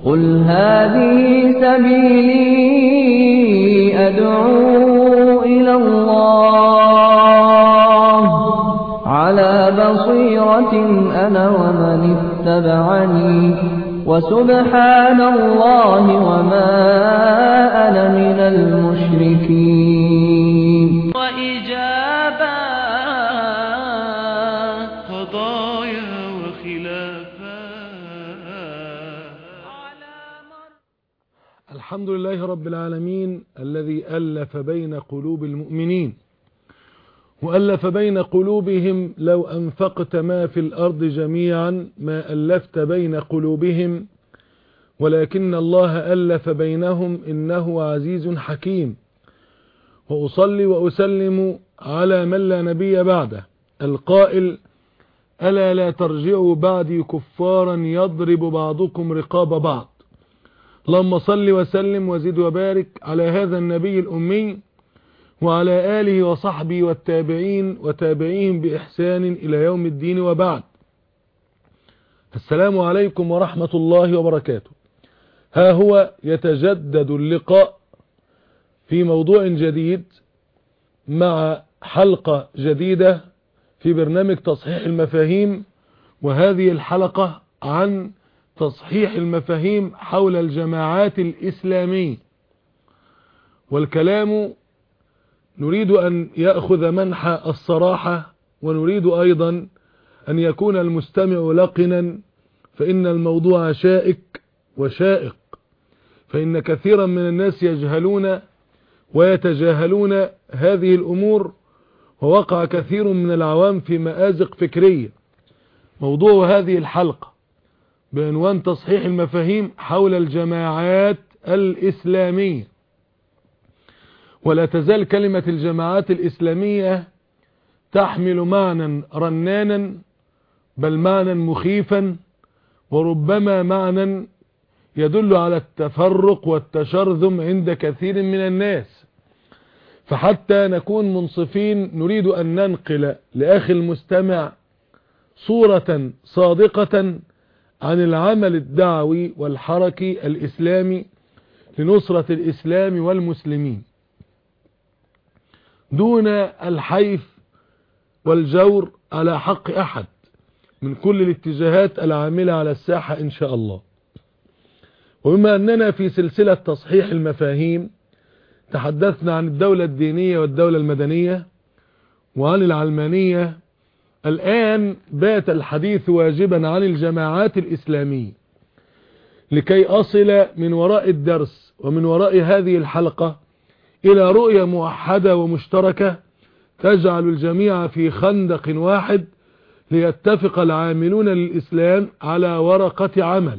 قل هذه سبيلي أدعو إلى الله على بصيرة أنا ومن اتبعني وسبحان الله وما أنا من المشركين وإجابة قضايا وخلافات الحمد لله رب العالمين الذي ألف بين قلوب المؤمنين وألف بين قلوبهم لو أنفقت ما في الأرض جميعا ما ألفت بين قلوبهم ولكن الله ألف بينهم إنه عزيز حكيم وأصلي وأسلم على من لا نبي بعده القائل ألا لا ترجعوا بعدي كفارا يضرب بعضكم رقاب بعض اللهم صل وسلم وزد وبارك على هذا النبي الأمي وعلى آله وصحبه والتابعين وتابعيهم بإحسان إلى يوم الدين وبعد السلام عليكم ورحمة الله وبركاته ها هو يتجدد اللقاء في موضوع جديد مع حلقة جديدة في برنامج تصحيح المفاهيم وهذه الحلقة عن تصحيح المفاهيم حول الجماعات الإسلامية والكلام نريد أن يأخذ منحى الصراحة ونريد أيضا أن يكون المستمع لقنا فإن الموضوع شائك وشائق فإن كثيرا من الناس يجهلون ويتجاهلون هذه الأمور ووقع كثير من العوام في مآزق فكرية موضوع هذه الحلقة بعنوان تصحيح المفاهيم حول الجماعات الإسلامية ولا تزال كلمة الجماعات الإسلامية تحمل معنى رنانا بل معنى مخيفا وربما معنى يدل على التفرق والتشرذم عند كثير من الناس فحتى نكون منصفين نريد أن ننقل لأخي المستمع صورة صادقة عن العمل الدعوي والحركي الإسلامي لنصرة الإسلام والمسلمين دون الحيف والجور على حق أحد من كل الاتجاهات العاملة على الساحة إن شاء الله وبما أننا في سلسلة تصحيح المفاهيم تحدثنا عن الدولة الدينية والدولة المدنية وعن العلمانية الآن بات الحديث واجبا عن الجماعات الإسلامية لكي أصل من وراء الدرس ومن وراء هذه الحلقة إلى رؤية موحدة ومشتركة تجعل الجميع في خندق واحد ليتفق العاملون للإسلام على ورقة عمل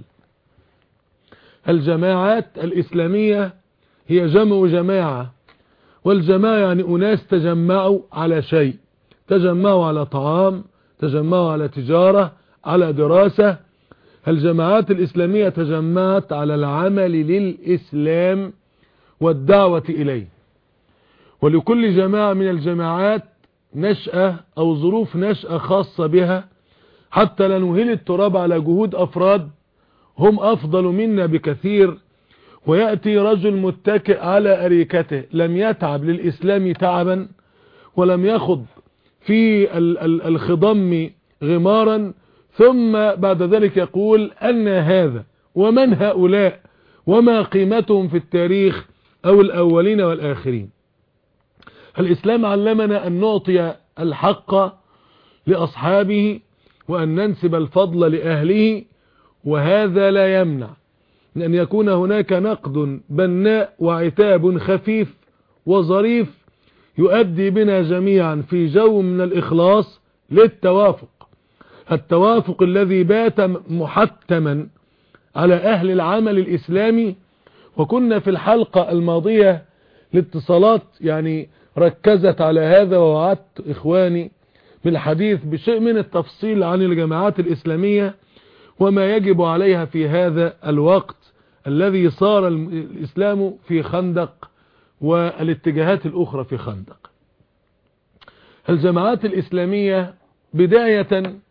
الجماعات الإسلامية هي جمع جماعة والجماعة يعني أناس تجمعوا على شيء تجمعوا على طعام تجمعوا على تجارة على دراسة الجماعات الإسلامية تجمعت على العمل للإسلام والدعوة إليه ولكل جماعة من الجماعات نشأة أو ظروف نشأة خاصة بها حتى لا نهل التراب على جهود أفراد هم أفضل منا بكثير ويأتي رجل متكئ على أريكته لم يتعب للإسلام تعبا ولم يخض في الخضم غمارا ثم بعد ذلك يقول أن هذا ومن هؤلاء وما قيمتهم في التاريخ أو الأولين والآخرين الإسلام علمنا أن نعطي الحق لأصحابه وأن ننسب الفضل لأهله وهذا لا يمنع من أن يكون هناك نقد بناء وعتاب خفيف وظريف يؤدي بنا جميعا في جو من الإخلاص للتوافق التوافق الذي بات محتما على أهل العمل الإسلامي وكنا في الحلقة الماضية الاتصالات يعني ركزت على هذا ووعدت إخواني بالحديث بشيء من التفصيل عن الجماعات الإسلامية وما يجب عليها في هذا الوقت الذي صار الإسلام في خندق والاتجاهات الأخرى في خندق الجماعات الإسلامية بداية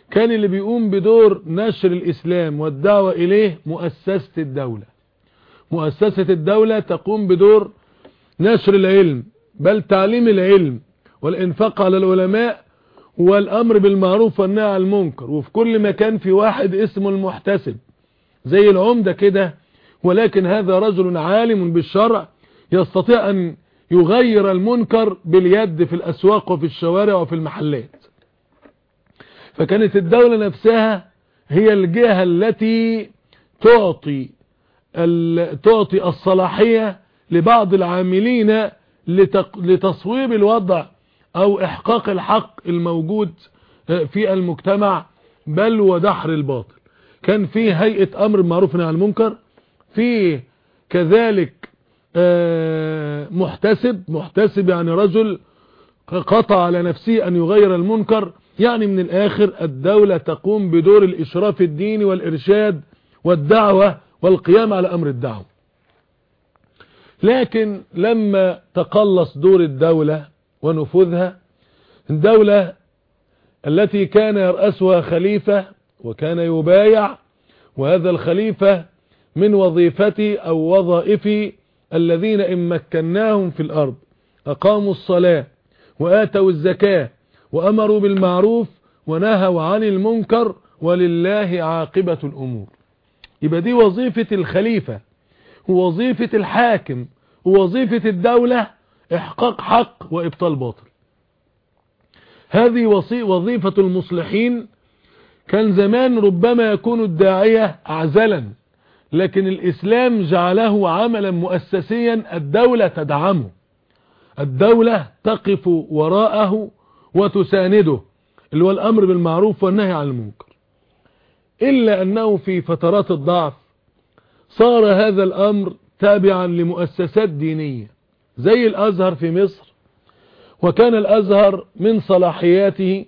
كان اللي بيقوم بدور نشر الإسلام والدعوة إليه مؤسسة الدولة مؤسسة الدولة تقوم بدور نشر العلم بل تعليم العلم والإنفاق على العلماء والأمر بالمعروف والنهي عن المنكر وفي كل مكان في واحد اسمه المحتسب زي العمدة كده ولكن هذا رجل عالم بالشرع يستطيع أن يغير المنكر باليد في الأسواق وفي الشوارع وفي المحلات فكانت الدولة نفسها هي الجهة التي تعطي تعطي الصلاحية لبعض العاملين لتصويب الوضع او احقاق الحق الموجود في المجتمع بل ودحر الباطل كان في هيئة امر معروف عن المنكر في كذلك محتسب محتسب يعني رجل قطع على نفسه ان يغير المنكر يعني من الاخر الدولة تقوم بدور الاشراف الديني والارشاد والدعوة والقيام على امر الدعوة لكن لما تقلص دور الدولة ونفوذها الدولة التي كان يرأسها خليفة وكان يبايع وهذا الخليفة من وظيفتي أو وظائفي الذين إن مكناهم في الأرض أقاموا الصلاة وآتوا الزكاة وأمروا بالمعروف ونهوا عن المنكر ولله عاقبة الأمور يبقى دي وظيفة الخليفة ووظيفة الحاكم ووظيفة الدولة احقاق حق وابطال باطل هذه وظيفة المصلحين كان زمان ربما يكون الداعية عزلا لكن الإسلام جعله عملا مؤسسيا الدولة تدعمه الدولة تقف وراءه وتسانده اللي هو الأمر بالمعروف والنهي عن المنكر إلا أنه في فترات الضعف صار هذا الأمر تابعا لمؤسسات دينية زي الأزهر في مصر وكان الأزهر من صلاحياته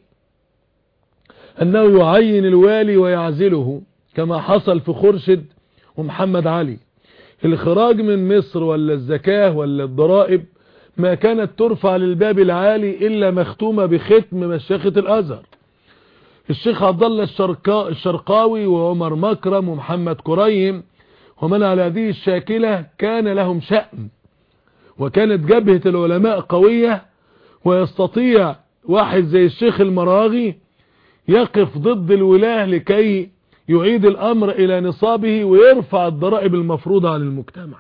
أنه يعين الوالي ويعزله كما حصل في خرشد ومحمد علي الخراج من مصر ولا الزكاة ولا الضرائب ما كانت ترفع للباب العالي إلا مختومة بختم مشيخة الأزهر الشيخ عبد الله الشرقاوي وعمر مكرم ومحمد كريم ومن على هذه الشاكلة كان لهم شأن وكانت جبهة العلماء قوية ويستطيع واحد زي الشيخ المراغي يقف ضد الولاة لكي يعيد الأمر إلى نصابه ويرفع الضرائب المفروضة عن المجتمع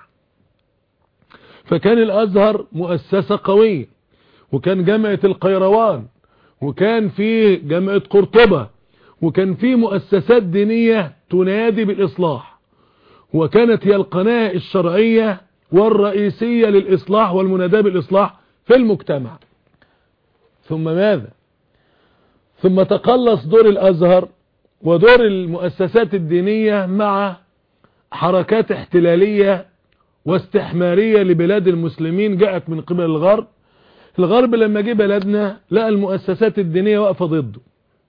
فكان الأزهر مؤسسة قوية وكان جامعة القيروان وكان في جامعة قرطبة وكان في مؤسسات دينية تنادي بالإصلاح وكانت هي القناة الشرعية والرئيسية للإصلاح والمناداة بالإصلاح في المجتمع ثم ماذا ثم تقلص دور الأزهر ودور المؤسسات الدينية مع حركات احتلالية واستحمارية لبلاد المسلمين جاءت من قبل الغرب الغرب لما جه بلدنا لقى المؤسسات الدينية واقفة ضده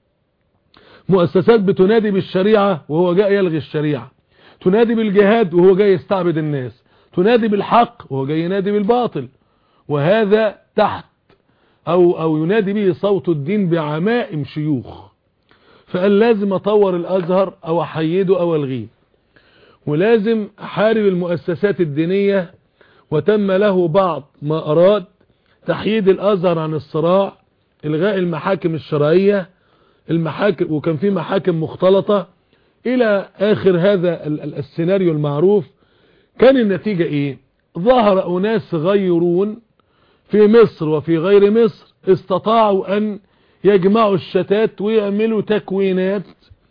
مؤسسات بتنادي بالشريعة وهو جاء يلغي الشريعة تنادي بالجهاد وهو جاي يستعبد الناس تنادي بالحق وهو جاي ينادي بالباطل وهذا تحت أو, أو ينادي به صوت الدين بعمائم شيوخ فقال لازم أطور الأزهر أو أحيده أو ألغيه ولازم أحارب المؤسسات الدينية وتم له بعض ما أراد تحييد الأزهر عن الصراع إلغاء المحاكم الشرعية المحاكم وكان في محاكم مختلطة إلى آخر هذا السيناريو المعروف كان النتيجة إيه ظهر أناس غيرون في مصر وفي غير مصر استطاعوا أن يجمعوا الشتات ويعملوا تكوينات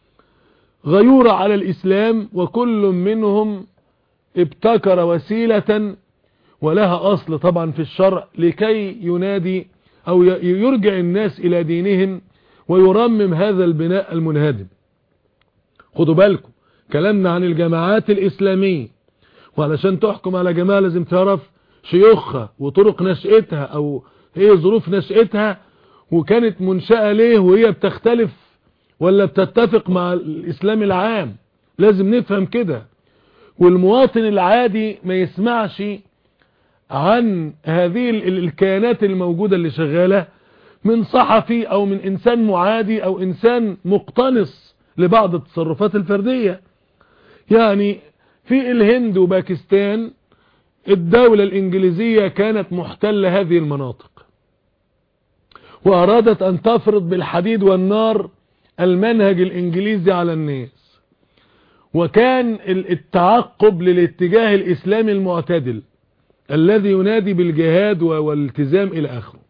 غيورة على الإسلام وكل منهم ابتكر وسيلة ولها أصل طبعا في الشرع لكي ينادي أو يرجع الناس إلى دينهم ويرمم هذا البناء المنهدم خدوا بالكم كلامنا عن الجماعات الإسلامية وعلشان تحكم على جماعة لازم تعرف شيوخها وطرق نشأتها أو هي ظروف نشأتها وكانت منشأة ليه وهي بتختلف ولا بتتفق مع الإسلام العام لازم نفهم كده والمواطن العادي ما يسمعش عن هذه الكيانات الموجودة اللي شغالة من صحفي او من انسان معادي او انسان مقتنص لبعض التصرفات الفردية يعني في الهند وباكستان الدولة الانجليزية كانت محتلة هذه المناطق وارادت ان تفرض بالحديد والنار المنهج الانجليزي على الناس وكان التعقب للاتجاه الاسلامي المعتدل الذي ينادي بالجهاد والالتزام الى اخره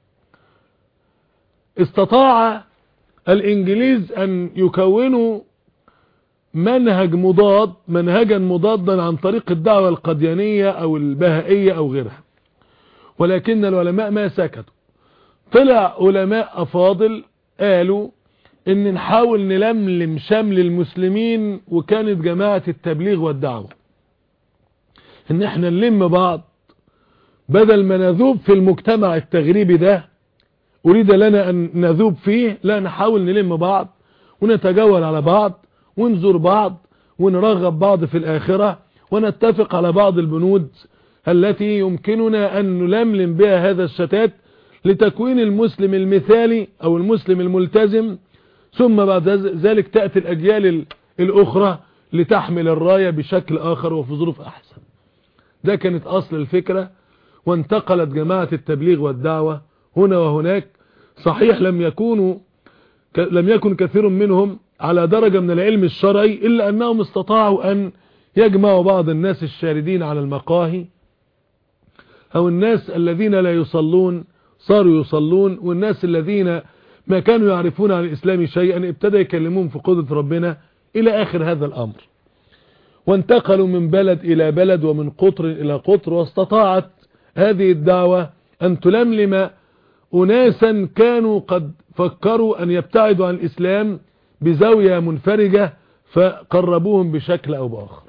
استطاع الانجليز ان يكونوا منهج مضاد منهجا مضادا عن طريق الدعوة القديانية او البهائية او غيرها ولكن العلماء ما سكتوا طلع علماء افاضل قالوا ان نحاول نلملم شمل المسلمين وكانت جماعة التبليغ والدعوة ان احنا نلم بعض بدل ما نذوب في المجتمع التغريبي ده اريد لنا ان نذوب فيه لا نحاول نلم بعض ونتجول على بعض ونزور بعض ونرغب بعض في الاخرة ونتفق على بعض البنود التي يمكننا ان نلملم بها هذا الشتات لتكوين المسلم المثالي او المسلم الملتزم ثم بعد ذلك تأتي الاجيال الاخرى لتحمل الراية بشكل اخر وفي ظروف احسن ده كانت اصل الفكرة وانتقلت جماعة التبليغ والدعوة هنا وهناك صحيح لم يكونوا لم يكن كثير منهم على درجة من العلم الشرعي إلا أنهم استطاعوا أن يجمعوا بعض الناس الشاردين على المقاهي أو الناس الذين لا يصلون صاروا يصلون والناس الذين ما كانوا يعرفون عن الإسلام شيئا ابتدى يكلمون في قدرة ربنا إلى آخر هذا الأمر وانتقلوا من بلد إلى بلد ومن قطر إلى قطر واستطاعت هذه الدعوة أن تلملم أناسا كانوا قد فكروا أن يبتعدوا عن الإسلام بزاوية منفرجة فقربوهم بشكل أو بآخر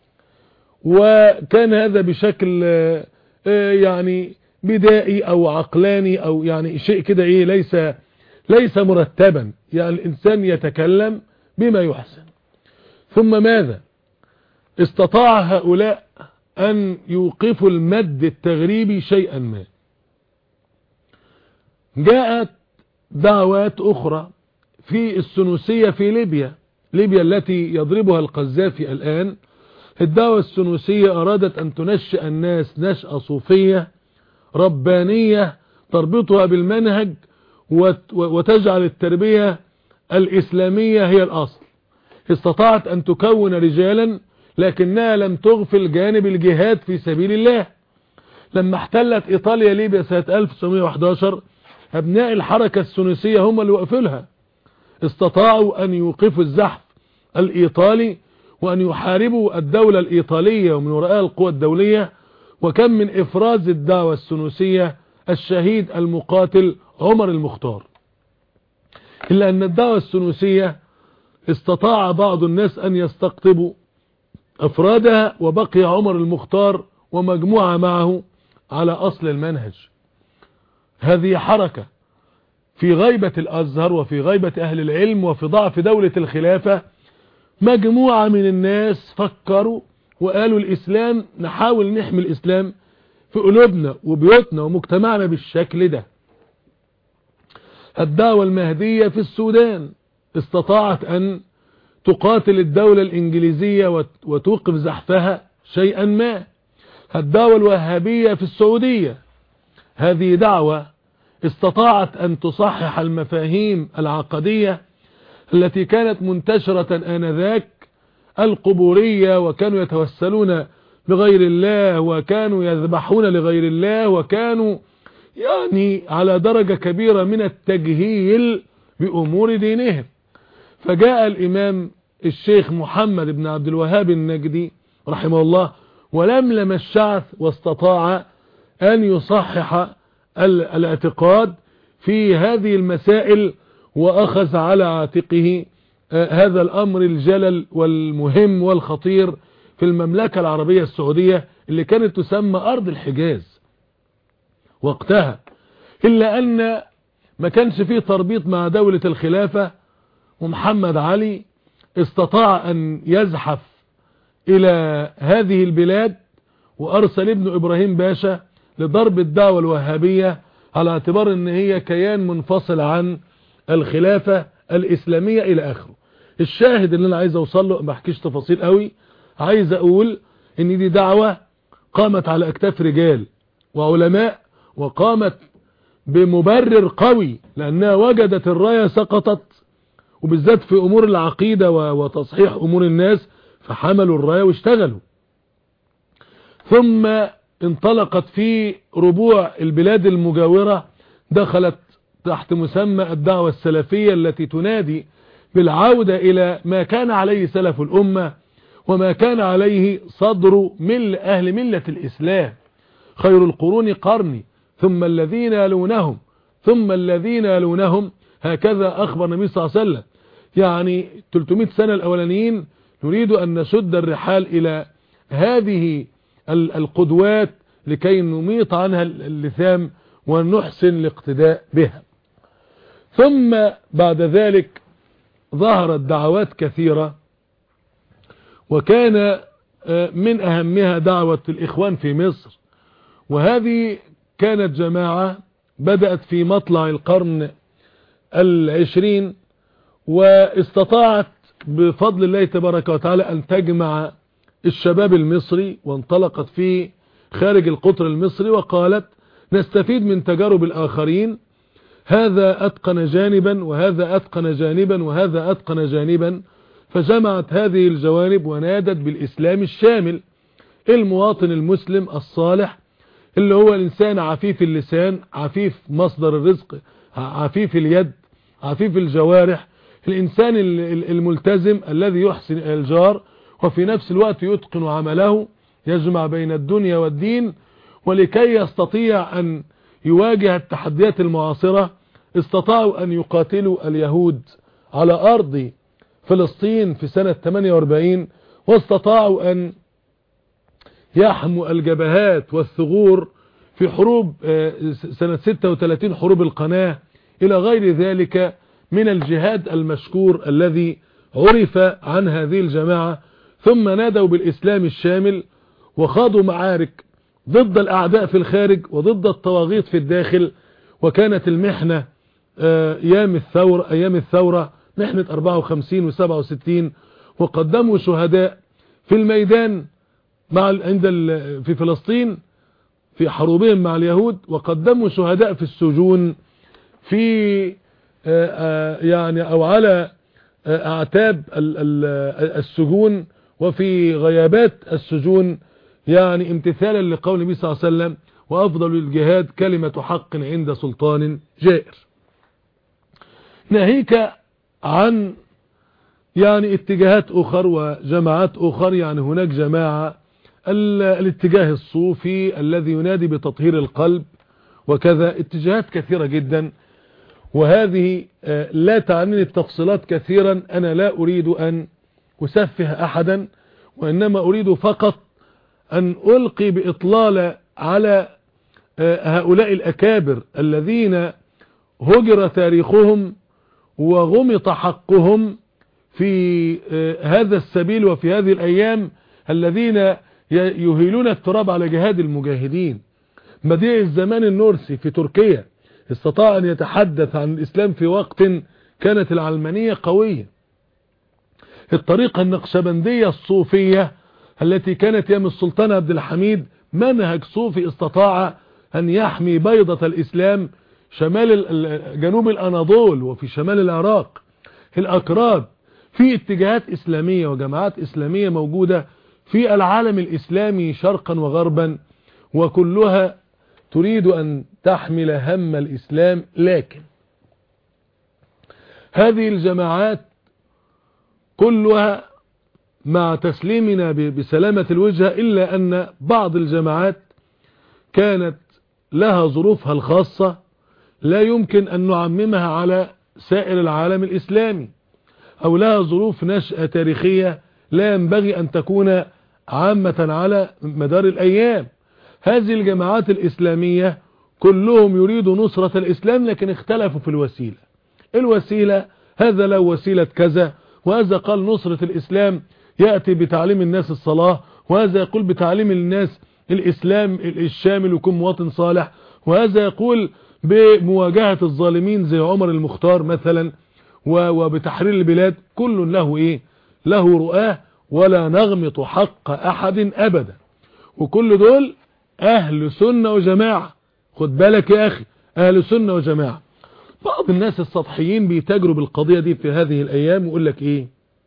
وكان هذا بشكل يعني بدائي أو عقلاني أو يعني شيء كده إيه ليس ليس مرتبا يعني الإنسان يتكلم بما يحسن ثم ماذا استطاع هؤلاء أن يوقفوا المد التغريبي شيئا ما جاءت دعوات أخرى في السنوسية في ليبيا ليبيا التي يضربها القذافي الآن الدعوة السنوسية أرادت أن تنشئ الناس نشأة صوفية ربانية تربطها بالمنهج وتجعل التربية الإسلامية هي الأصل استطاعت أن تكون رجالا لكنها لم تغفل جانب الجهاد في سبيل الله لما احتلت إيطاليا ليبيا سنة 1911 أبناء الحركة السنوسية هم اللي وقفوا لها استطاعوا أن يوقفوا الزحف الإيطالي وأن يحاربوا الدولة الإيطالية ومن وراءها القوى الدولية وكم من إفراز الدعوة السنوسية الشهيد المقاتل عمر المختار إلا أن الدعوة السنوسية استطاع بعض الناس أن يستقطبوا أفرادها وبقي عمر المختار ومجموعة معه على أصل المنهج هذه حركة في غيبة الأزهر وفي غيبة أهل العلم وفي ضعف دولة الخلافة مجموعة من الناس فكروا وقالوا الإسلام نحاول نحمي الإسلام في قلوبنا وبيوتنا ومجتمعنا بالشكل ده الدعوة المهدية في السودان استطاعت أن تقاتل الدولة الإنجليزية وتوقف زحفها شيئا ما الدعوة الوهابية في السعودية هذه دعوة استطاعت أن تصحح المفاهيم العقدية التي كانت منتشرة آنذاك القبورية وكانوا يتوسلون بغير الله وكانوا يذبحون لغير الله وكانوا يعني على درجة كبيرة من التجهيل بأمور دينهم فجاء الإمام الشيخ محمد بن عبد الوهاب النجدي رحمه الله ولملم الشعث واستطاع أن يصحح الاعتقاد في هذه المسائل وأخذ على عاتقه هذا الأمر الجلل والمهم والخطير في المملكة العربية السعودية اللي كانت تسمى أرض الحجاز وقتها إلا أن ما كانش فيه تربيط مع دولة الخلافة ومحمد علي استطاع أن يزحف إلى هذه البلاد وأرسل ابن إبراهيم باشا لضرب الدعوة الوهابية على اعتبار ان هي كيان منفصل عن الخلافة الاسلامية الى اخره الشاهد اللي انا عايز اوصل له ما احكيش تفاصيل قوي عايز اقول ان دي دعوة قامت على اكتاف رجال وعلماء وقامت بمبرر قوي لانها وجدت الراية سقطت وبالذات في امور العقيدة وتصحيح امور الناس فحملوا الراية واشتغلوا ثم انطلقت في ربوع البلاد المجاورة دخلت تحت مسمى الدعوة السلفية التي تنادي بالعودة إلى ما كان عليه سلف الأمة وما كان عليه صدر مل أهل ملة الإسلام خير القرون قرني ثم الذين يلونهم ثم الذين يلونهم هكذا أخبر النبي صلى الله عليه وسلم يعني 300 سنة الأولانيين نريد أن نسد الرحال إلى هذه القدوات لكي نميط عنها اللثام ونحسن الاقتداء بها ثم بعد ذلك ظهرت دعوات كثيرة وكان من أهمها دعوة الإخوان في مصر وهذه كانت جماعة بدأت في مطلع القرن العشرين واستطاعت بفضل الله تبارك وتعالى أن تجمع الشباب المصري وانطلقت في خارج القطر المصري وقالت نستفيد من تجارب الآخرين هذا أتقن جانبا وهذا أتقن جانبا وهذا أتقن جانبا فجمعت هذه الجوانب ونادت بالإسلام الشامل المواطن المسلم الصالح اللي هو الإنسان عفيف اللسان عفيف مصدر الرزق عفيف اليد عفيف الجوارح الإنسان الملتزم الذي يحسن الجار وفي نفس الوقت يتقن عمله يجمع بين الدنيا والدين ولكي يستطيع أن يواجه التحديات المعاصرة استطاعوا أن يقاتلوا اليهود على أرض فلسطين في سنة 48 واستطاعوا أن يحموا الجبهات والثغور في حروب سنة 36 حروب القناة إلى غير ذلك من الجهاد المشكور الذي عرف عن هذه الجماعة ثم نادوا بالإسلام الشامل وخاضوا معارك ضد الأعداء في الخارج وضد الطواغيت في الداخل وكانت المحنة أيام الثورة, أيام الثورة محنة 54 و 67 وقدموا شهداء في الميدان مع عند في فلسطين في حروبهم مع اليهود وقدموا شهداء في السجون في يعني او على اعتاب السجون وفي غيابات السجون يعني امتثالا لقول النبي صلى الله عليه وسلم وافضل الجهاد كلمة حق عند سلطان جائر ناهيك عن يعني اتجاهات اخر وجماعات اخر يعني هناك جماعة الاتجاه الصوفي الذي ينادي بتطهير القلب وكذا اتجاهات كثيرة جدا وهذه لا تعنيني التفصيلات كثيرا انا لا اريد ان اسفه احدا وانما اريد فقط ان القي باطلال على هؤلاء الاكابر الذين هجر تاريخهم وغمط حقهم في هذا السبيل وفي هذه الايام الذين يهيلون التراب على جهاد المجاهدين بديع الزمان النورسي في تركيا استطاع ان يتحدث عن الاسلام في وقت كانت العلمانية قوية الطريقة النقشبندية الصوفية التي كانت يم السلطان عبد الحميد منهج صوفي استطاع ان يحمي بيضة الاسلام شمال جنوب الاناضول وفي شمال العراق الاكراد في اتجاهات اسلامية وجماعات اسلامية موجودة في العالم الاسلامي شرقا وغربا وكلها تريد ان تحمل هم الاسلام لكن هذه الجماعات كلها مع تسليمنا بسلامة الوجهة إلا أن بعض الجماعات كانت لها ظروفها الخاصة لا يمكن أن نعممها على سائر العالم الإسلامي أو لها ظروف نشأة تاريخية لا ينبغي أن تكون عامة على مدار الأيام هذه الجماعات الإسلامية كلهم يريدوا نصرة الإسلام لكن اختلفوا في الوسيلة الوسيلة هذا له وسيلة كذا وهذا قال نصرة الإسلام يأتي بتعليم الناس الصلاة وهذا يقول بتعليم الناس الإسلام الشامل يكون مواطن صالح وهذا يقول بمواجهة الظالمين زي عمر المختار مثلا وبتحرير البلاد كل له ايه له رؤاه ولا نغمط حق احد ابدا وكل دول اهل سنة وجماعة خد بالك يا اخي اهل سنة وجماعة بعض الناس السطحيين بيتاجروا بالقضية دي في هذه الايام ويقول لك ايه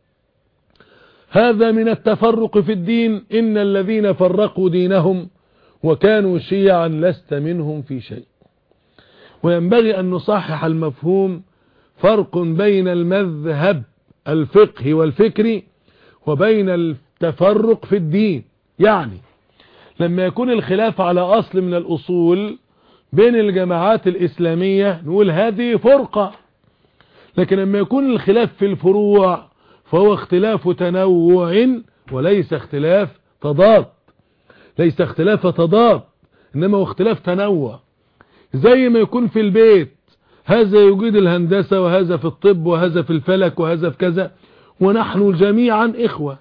هذا من التفرق في الدين ان الذين فرقوا دينهم وكانوا شيعا لست منهم في شيء وينبغي ان نصحح المفهوم فرق بين المذهب الفقهي والفكري وبين التفرق في الدين يعني لما يكون الخلاف على أصل من الأصول بين الجماعات الإسلامية نقول هذه فرقة لكن لما يكون الخلاف في الفروع فهو اختلاف تنوع وليس اختلاف تضاد ليس اختلاف تضاد إنما هو اختلاف تنوع زي ما يكون في البيت هذا يجيد الهندسة وهذا في الطب وهذا في الفلك وهذا في كذا ونحن جميعا إخوة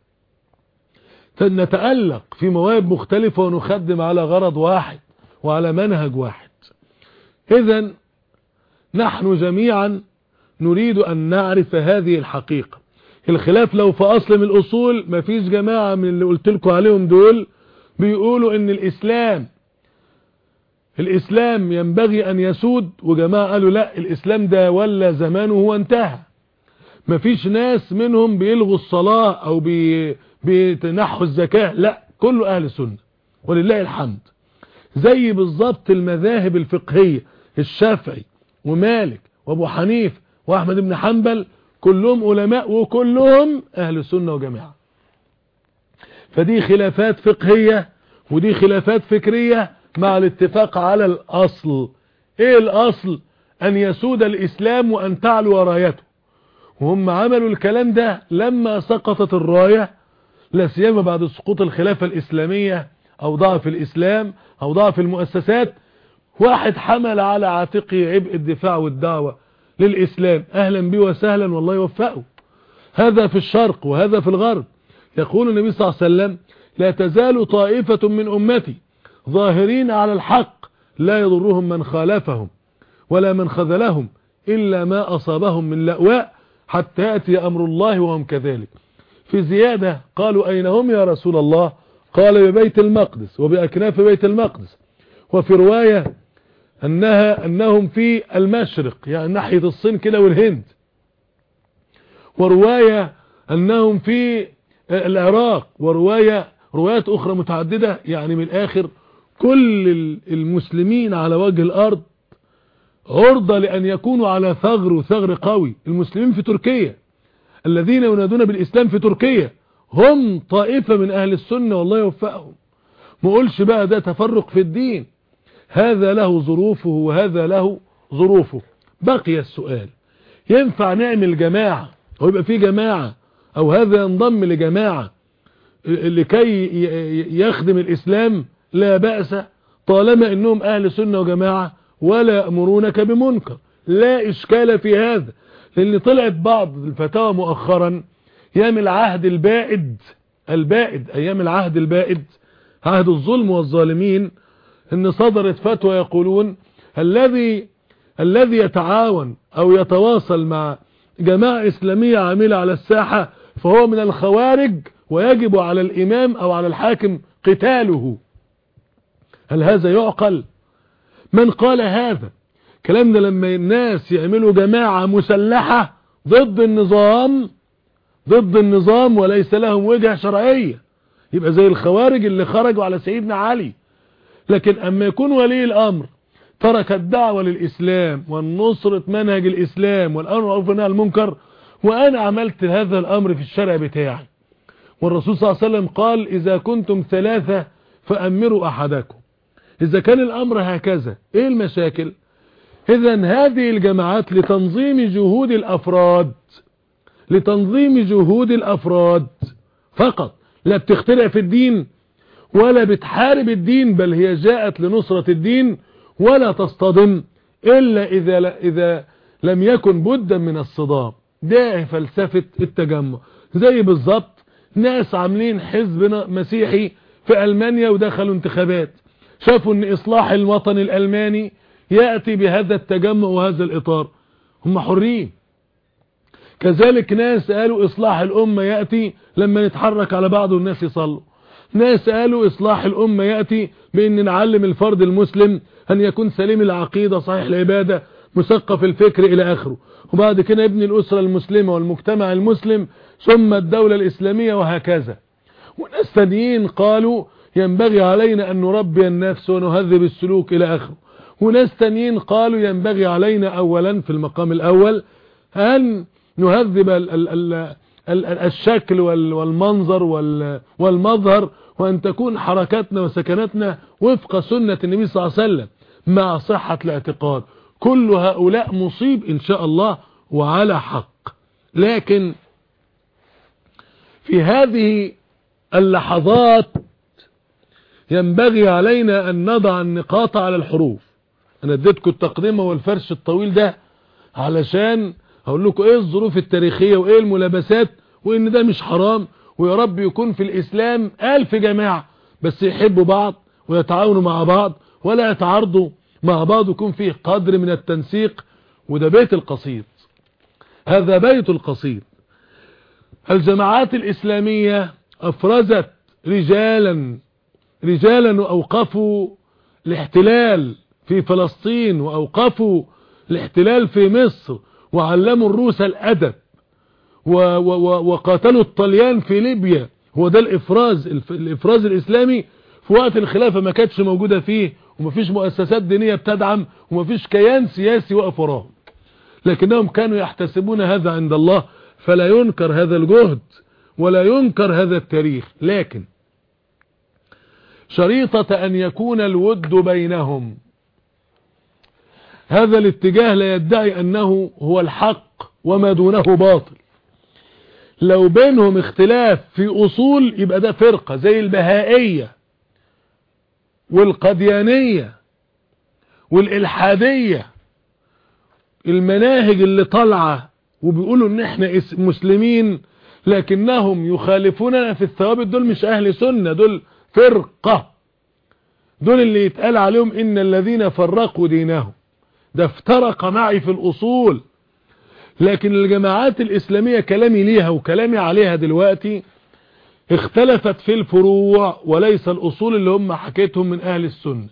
نتألق في مواهب مختلفة ونخدم على غرض واحد وعلى منهج واحد إذا نحن جميعا نريد أن نعرف هذه الحقيقة الخلاف لو في أصل من الأصول ما فيش جماعة من اللي قلت لكم عليهم دول بيقولوا ان الإسلام الإسلام ينبغي أن يسود وجماعة قالوا لا الإسلام ده ولا زمانه هو انتهى مفيش ناس منهم بيلغوا الصلاة أو بي بيتنحوا الزكاة لا كله أهل السنة ولله الحمد زي بالظبط المذاهب الفقهية الشافعي ومالك وابو حنيف واحمد بن حنبل كلهم علماء وكلهم أهل السنة وجماعة فدي خلافات فقهية ودي خلافات فكرية مع الاتفاق على الأصل ايه الأصل أن يسود الإسلام وأن تعلو رايته وهم عملوا الكلام ده لما سقطت الراية لا سيما بعد سقوط الخلافة الإسلامية أو ضعف الإسلام أو ضعف المؤسسات واحد حمل على عاتقه عبء الدفاع والدعوة للإسلام أهلا بي وسهلا والله يوفقه هذا في الشرق وهذا في الغرب يقول النبي صلى الله عليه وسلم لا تزال طائفة من أمتي ظاهرين على الحق لا يضرهم من خالفهم ولا من خذلهم إلا ما أصابهم من لأواء حتى يأتي أمر الله وهم كذلك في زيادة قالوا أين هم يا رسول الله قال ببيت المقدس وبأكناف بيت المقدس وفي رواية أنها أنهم في المشرق يعني ناحية الصين كده والهند ورواية أنهم في العراق ورواية روايات أخرى متعددة يعني من الآخر كل المسلمين على وجه الأرض عرضة لأن يكونوا على ثغر وثغر قوي المسلمين في تركيا الذين ينادون بالإسلام في تركيا هم طائفة من أهل السنة والله يوفقهم ما قولش بقى ده تفرق في الدين هذا له ظروفه وهذا له ظروفه بقي السؤال ينفع نعمل جماعة أو يبقى في جماعة أو هذا ينضم لجماعة لكي يخدم الإسلام لا بأس طالما انهم اهل سنة وجماعة ولا يأمرونك بمنكر لا اشكال في هذا لان طلعت بعض الفتاوى مؤخرا ايام العهد البائد البائد ايام العهد البائد عهد الظلم والظالمين ان صدرت فتوى يقولون الذي الذي يتعاون او يتواصل مع جماعة اسلامية عاملة على الساحة فهو من الخوارج ويجب على الامام او على الحاكم قتاله هل هذا يعقل من قال هذا كلام ده لما الناس يعملوا جماعة مسلحة ضد النظام ضد النظام وليس لهم وجهة شرعية يبقى زي الخوارج اللي خرجوا على سيدنا علي لكن اما يكون ولي الامر ترك الدعوة للاسلام والنصرة منهج الاسلام والامر معروف والنهي المنكر وانا عملت هذا الامر في الشرع بتاعي والرسول صلى الله عليه وسلم قال اذا كنتم ثلاثة فامروا احدكم إذا كان الأمر هكذا إيه المشاكل إذا هذه الجماعات لتنظيم جهود الأفراد لتنظيم جهود الأفراد فقط لا بتخترع في الدين ولا بتحارب الدين بل هي جاءت لنصرة الدين ولا تصطدم إلا إذا, إذا لم يكن بدا من الصدام ده فلسفة التجمع زي بالظبط ناس عاملين حزب مسيحي في ألمانيا ودخلوا انتخابات شافوا ان اصلاح الوطن الالماني يأتي بهذا التجمع وهذا الإطار هم حرين كذلك ناس قالوا إصلاح الأمة يأتي لما نتحرك على بعض والناس يصلوا ناس قالوا إصلاح الأمة يأتي بأن نعلم الفرد المسلم أن يكون سليم العقيدة صحيح العبادة مثقف الفكر إلى آخره وبعد كده يبني الأسرة المسلمة والمجتمع المسلم ثم الدولة الإسلامية وهكذا وناس تانيين قالوا ينبغي علينا أن نربي النفس ونهذب السلوك إلى آخره وناس تانيين قالوا ينبغي علينا أولا في المقام الأول أن نهذب ال ال ال ال الشكل والمنظر والمظهر وأن تكون حركاتنا وسكناتنا وفق سنة النبي صلى الله عليه وسلم مع صحة الاعتقاد كل هؤلاء مصيب إن شاء الله وعلى حق لكن في هذه اللحظات ينبغي علينا أن نضع النقاط على الحروف أنا اديتكم التقدمة والفرش الطويل ده علشان هقول لكم ايه الظروف التاريخية وايه الملابسات وان ده مش حرام ويا رب يكون في الاسلام الف جماعة بس يحبوا بعض ويتعاونوا مع بعض ولا يتعارضوا مع بعض يكون فيه قدر من التنسيق وده بيت القصيد هذا بيت القصيد الجماعات الإسلامية أفرزت رجالا رجالا أوقفوا الاحتلال في فلسطين وأوقفوا الاحتلال في مصر وعلموا الروس الأدب وقاتلوا الطليان في ليبيا هو ده الإفراز الإفراز الإسلامي في وقت الخلافة ما كانتش موجودة فيه ومفيش مؤسسات دينية بتدعم ومفيش كيان سياسي واقف وراهم لكنهم كانوا يحتسبون هذا عند الله فلا ينكر هذا الجهد ولا ينكر هذا التاريخ لكن شريطة أن يكون الود بينهم هذا الاتجاه لا يدعي أنه هو الحق وما دونه باطل لو بينهم اختلاف في أصول يبقى ده فرقة زي البهائية والقديانية والإلحادية المناهج اللي طالعة وبيقولوا ان احنا مسلمين لكنهم يخالفوننا في الثوابت دول مش اهل سنة دول فرقة دول اللي يتقال عليهم ان الذين فرقوا دينهم ده افترق معي في الاصول لكن الجماعات الاسلامية كلامي ليها وكلامي عليها دلوقتي اختلفت في الفروع وليس الاصول اللي هم حكيتهم من اهل السنة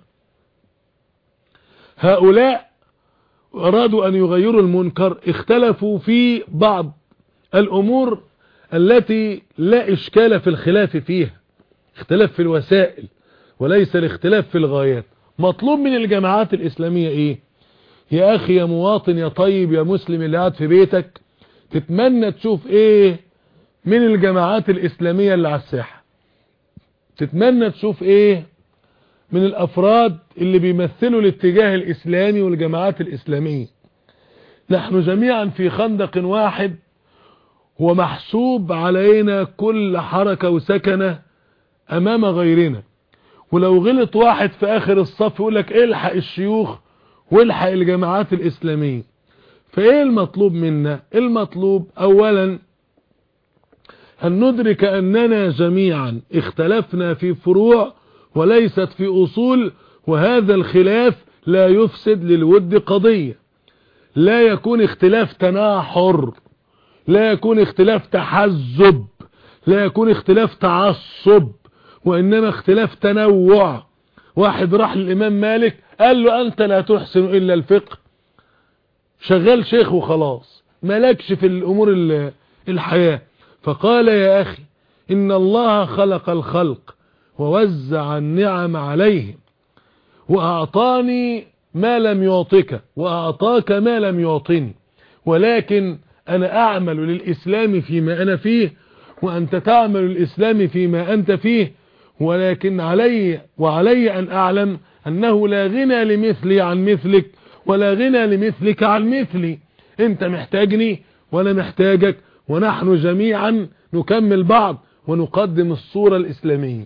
هؤلاء أرادوا أن يغيروا المنكر اختلفوا في بعض الأمور التي لا إشكال في الخلاف فيها اختلاف في الوسائل وليس الاختلاف في الغايات مطلوب من الجماعات الإسلامية إيه يا أخي يا مواطن يا طيب يا مسلم اللي قاعد في بيتك تتمنى تشوف إيه من الجماعات الإسلامية اللي على الساحة تتمنى تشوف إيه من الأفراد اللي بيمثلوا الاتجاه الإسلامي والجماعات الإسلامية نحن جميعا في خندق واحد ومحسوب علينا كل حركة وسكنة أمام غيرنا ولو غلط واحد في آخر الصف يقول لك الحق الشيوخ والحق الجماعات الإسلامية فإيه المطلوب منا المطلوب أولا أن ندرك أننا جميعا اختلفنا في فروع وليست في أصول وهذا الخلاف لا يفسد للود قضية لا يكون اختلاف تناحر لا يكون اختلاف تحزب لا يكون اختلاف تعصب وإنما اختلاف تنوع واحد راح للإمام مالك قال له أنت لا تحسن إلا الفقه شغال شيخ وخلاص مالكش في الأمور الحياة فقال يا أخي إن الله خلق الخلق ووزع النعم عليهم وأعطاني ما لم يعطك وأعطاك ما لم يعطني ولكن أنا أعمل للإسلام فيما أنا فيه وأنت تعمل الإسلام فيما أنت فيه ولكن علي وعلي أن أعلم أنه لا غنى لمثلي عن مثلك ولا غنى لمثلك عن مثلي أنت محتاجني وأنا محتاجك ونحن جميعا نكمل بعض ونقدم الصورة الإسلامية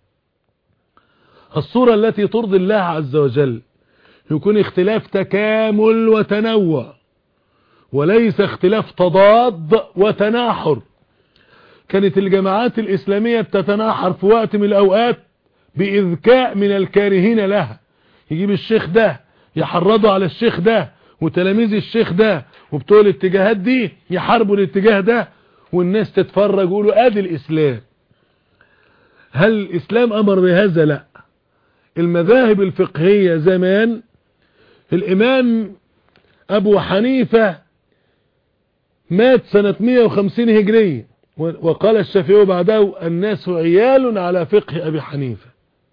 الصورة التي ترضي الله عز وجل يكون اختلاف تكامل وتنوع وليس اختلاف تضاد وتناحر كانت الجماعات الإسلامية بتتناحر في وقت من الأوقات بإذكاء من الكارهين لها يجيب الشيخ ده يحرضوا على الشيخ ده وتلاميذ الشيخ ده وبتوع الاتجاهات دي يحاربوا الاتجاه ده والناس تتفرج ويقولوا ادي الاسلام هل الاسلام امر بهذا لا المذاهب الفقهية زمان الامام ابو حنيفة مات سنة 150 هجرية وقال الشافعي بعده الناس عيال على فقه ابي حنيفة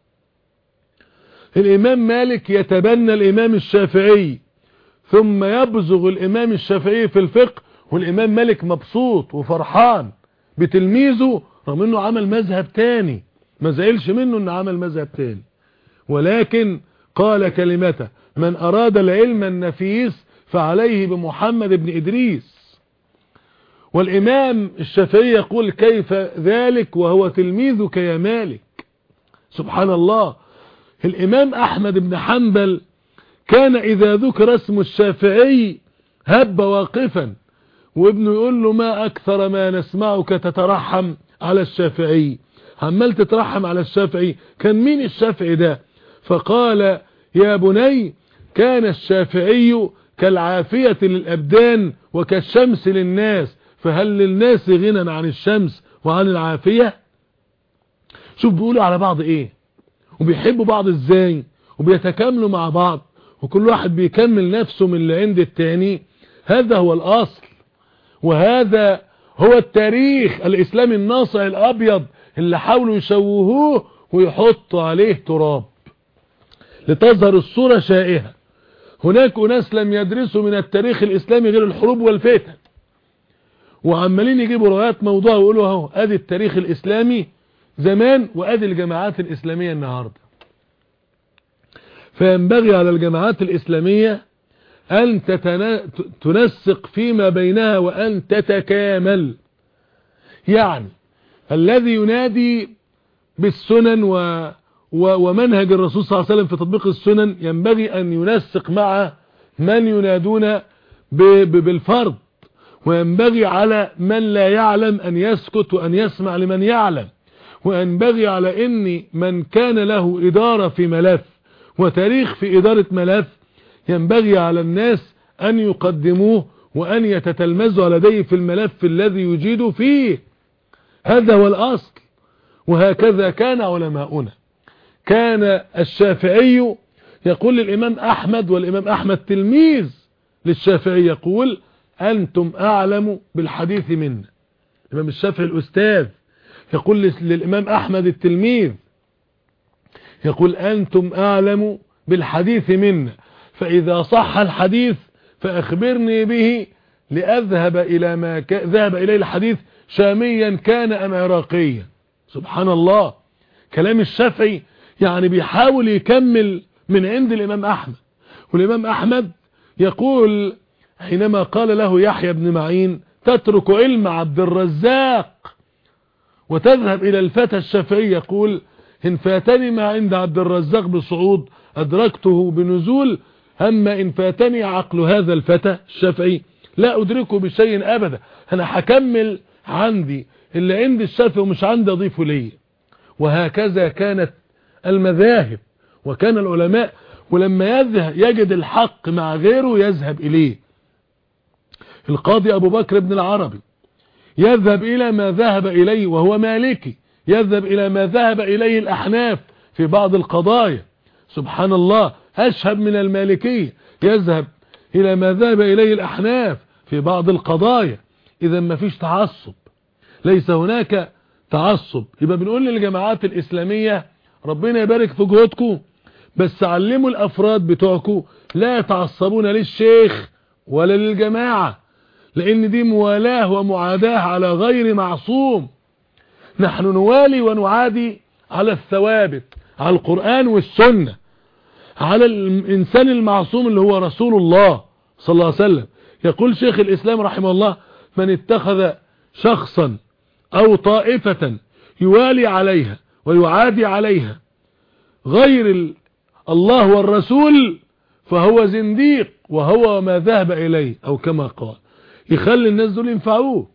الامام مالك يتبنى الامام الشافعي ثم يبزغ الامام الشافعي في الفقه والامام مالك مبسوط وفرحان بتلميذه رغم انه عمل مذهب تاني ما زعلش منه انه عمل مذهب تاني ولكن قال كلمته من اراد العلم النفيس فعليه بمحمد بن ادريس والامام الشافعي يقول كيف ذلك وهو تلميذك يا مالك سبحان الله الامام احمد بن حنبل كان اذا ذكر اسم الشافعي هب واقفا وابنه يقول له ما اكثر ما نسمعك تترحم على الشافعي عمال تترحم على الشافعي كان مين الشافعي ده فقال يا بني كان الشافعي كالعافية للأبدان وكالشمس للناس فهل للناس غنى عن الشمس وعن العافية شوف بيقولوا على بعض ايه وبيحبوا بعض ازاي وبيتكاملوا مع بعض وكل واحد بيكمل نفسه من اللي عند التاني هذا هو الاصل وهذا هو التاريخ الاسلامي الناصع الابيض اللي حاولوا يشوهوه ويحطوا عليه تراب لتظهر الصورة شائهة هناك ناس لم يدرسوا من التاريخ الاسلامي غير الحروب والفتن وعمالين يجيبوا روايات موضوع ويقولوا اهو ادي التاريخ الاسلامي زمان وادي الجماعات الاسلامية النهاردة فينبغي على الجماعات الاسلامية ان تنسق فيما بينها وان تتكامل يعني الذي ينادي بالسنن و و ومنهج الرسول صلى الله عليه وسلم في تطبيق السنن ينبغي ان ينسق مع من ينادون بالفرض وينبغي على من لا يعلم ان يسكت وان يسمع لمن يعلم وينبغي على ان من كان له ادارة في ملف وتاريخ في ادارة ملف ينبغي على الناس ان يقدموه وان يتتلمذوا لديه في الملف الذي يجيد فيه هذا هو الاصل وهكذا كان علماؤنا كان الشافعي يقول للامام احمد والامام احمد تلميذ للشافعي يقول انتم اعلم بالحديث منا الامام الشافعي الاستاذ يقول للامام احمد التلميذ يقول انتم اعلم بالحديث منا فاذا صح الحديث فاخبرني به لاذهب الى ما ك... ذهب اليه الحديث شاميا كان ام عراقيا سبحان الله كلام الشافعي يعني بيحاول يكمل من عند الامام احمد والامام احمد يقول حينما قال له يحيى بن معين تترك علم عبد الرزاق وتذهب الى الفتى الشافعي يقول ان فاتني ما عند عبد الرزاق بصعود ادركته بنزول اما ان فاتني عقل هذا الفتى الشافعي لا ادركه بشيء ابدا انا هكمل عندي اللي عندي الشافعي ومش عندي اضيفه لي وهكذا كانت المذاهب وكان العلماء ولما يذهب يجد الحق مع غيره يذهب اليه القاضي ابو بكر بن العربي يذهب الى ما ذهب اليه وهو مالكي يذهب الى ما ذهب اليه الاحناف في بعض القضايا سبحان الله اشهب من المالكية يذهب الى ما ذهب اليه الاحناف في بعض القضايا اذا ما فيش تعصب ليس هناك تعصب يبقى بنقول للجماعات الاسلامية ربنا يبارك في جهودكم بس علموا الافراد بتوعكم لا يتعصبون للشيخ ولا للجماعة لان دي موالاه ومعاداه على غير معصوم نحن نوالي ونعادي على الثوابت على القرآن والسنة على الانسان المعصوم اللي هو رسول الله صلى الله عليه وسلم يقول شيخ الاسلام رحمه الله من اتخذ شخصا او طائفة يوالي عليها ويعادي عليها غير الله والرسول فهو زنديق وهو ما ذهب اليه او كما قال يخلي الناس دول ينفعوه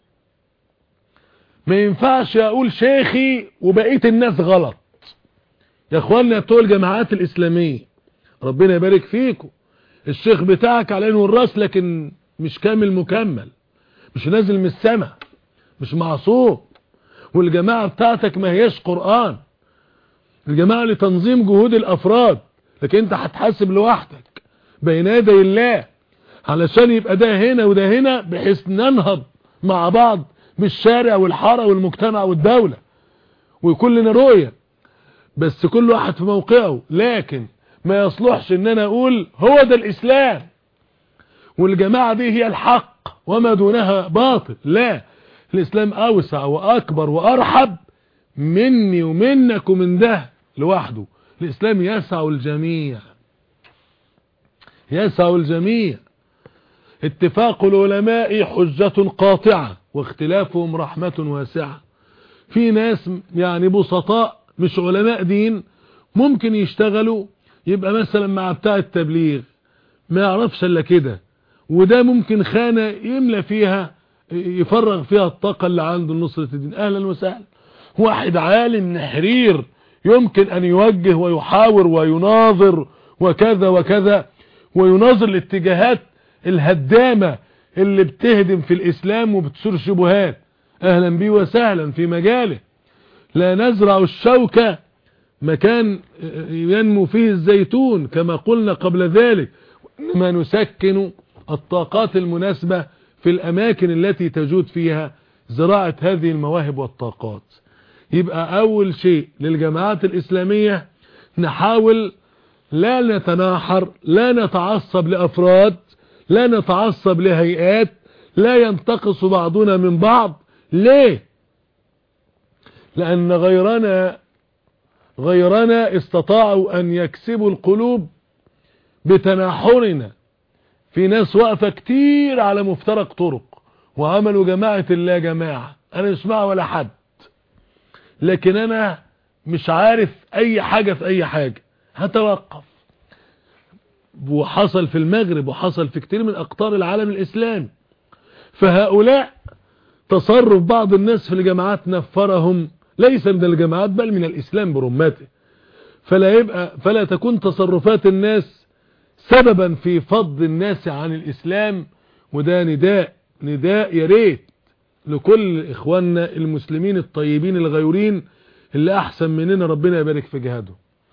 ما ينفعش اقول شيخي وبقية الناس غلط يا اخواننا بتوع الجماعات الاسلامية ربنا يبارك فيكم الشيخ بتاعك على عينه والراس لكن مش كامل مكمل مش نازل من السماء مش معصوم والجماعة بتاعتك ما هيش قرآن الجماعة لتنظيم جهود الأفراد لكن انت هتحاسب لوحدك بين يدي الله علشان يبقى ده هنا وده هنا بحيث ننهض مع بعض بالشارع والحارة والمجتمع والدولة ويكون لنا رؤية بس كل واحد في موقعه لكن ما يصلحش ان انا اقول هو ده الاسلام والجماعة دي هي الحق وما دونها باطل لا الاسلام اوسع واكبر وارحب مني ومنك ومن ده لوحده الاسلام يسع الجميع يسع الجميع اتفاق العلماء حجة قاطعة واختلافهم رحمة واسعة في ناس يعني بسطاء مش علماء دين ممكن يشتغلوا يبقى مثلا مع بتاع التبليغ ما يعرفش الا كده وده ممكن خانة يملى فيها يفرغ فيها الطاقة اللي عنده لنصرة الدين اهلا وسهلا واحد عالم نحرير يمكن ان يوجه ويحاور ويناظر وكذا وكذا ويناظر الاتجاهات الهدامة اللي بتهدم في الاسلام وبتصير شبهات اهلا بيه وسهلا في مجاله لا نزرع الشوكة مكان ينمو فيه الزيتون كما قلنا قبل ذلك إنما نسكن الطاقات المناسبة في الأماكن التي تجود فيها زراعة هذه المواهب والطاقات يبقى أول شيء للجماعات الإسلامية نحاول لا نتناحر لا نتعصب لأفراد لا نتعصب لهيئات لا ينتقص بعضنا من بعض ليه لأن غيرنا غيرنا استطاعوا أن يكسبوا القلوب بتناحرنا في ناس واقفة كتير على مفترق طرق وعملوا جماعة الله جماعة أنا مش مع ولا حد لكن أنا مش عارف أي حاجة في أي حاجة هتوقف وحصل في المغرب وحصل في كتير من أقطار العالم الإسلامي فهؤلاء تصرف بعض الناس في الجماعات نفرهم ليس من الجماعات بل من الإسلام برمته فلا يبقى فلا تكون تصرفات الناس سببا في فض الناس عن الإسلام وده نداء نداء يا ريت لكل إخواننا المسلمين الطيبين الغيورين اللي أحسن مننا ربنا يبارك في جهاده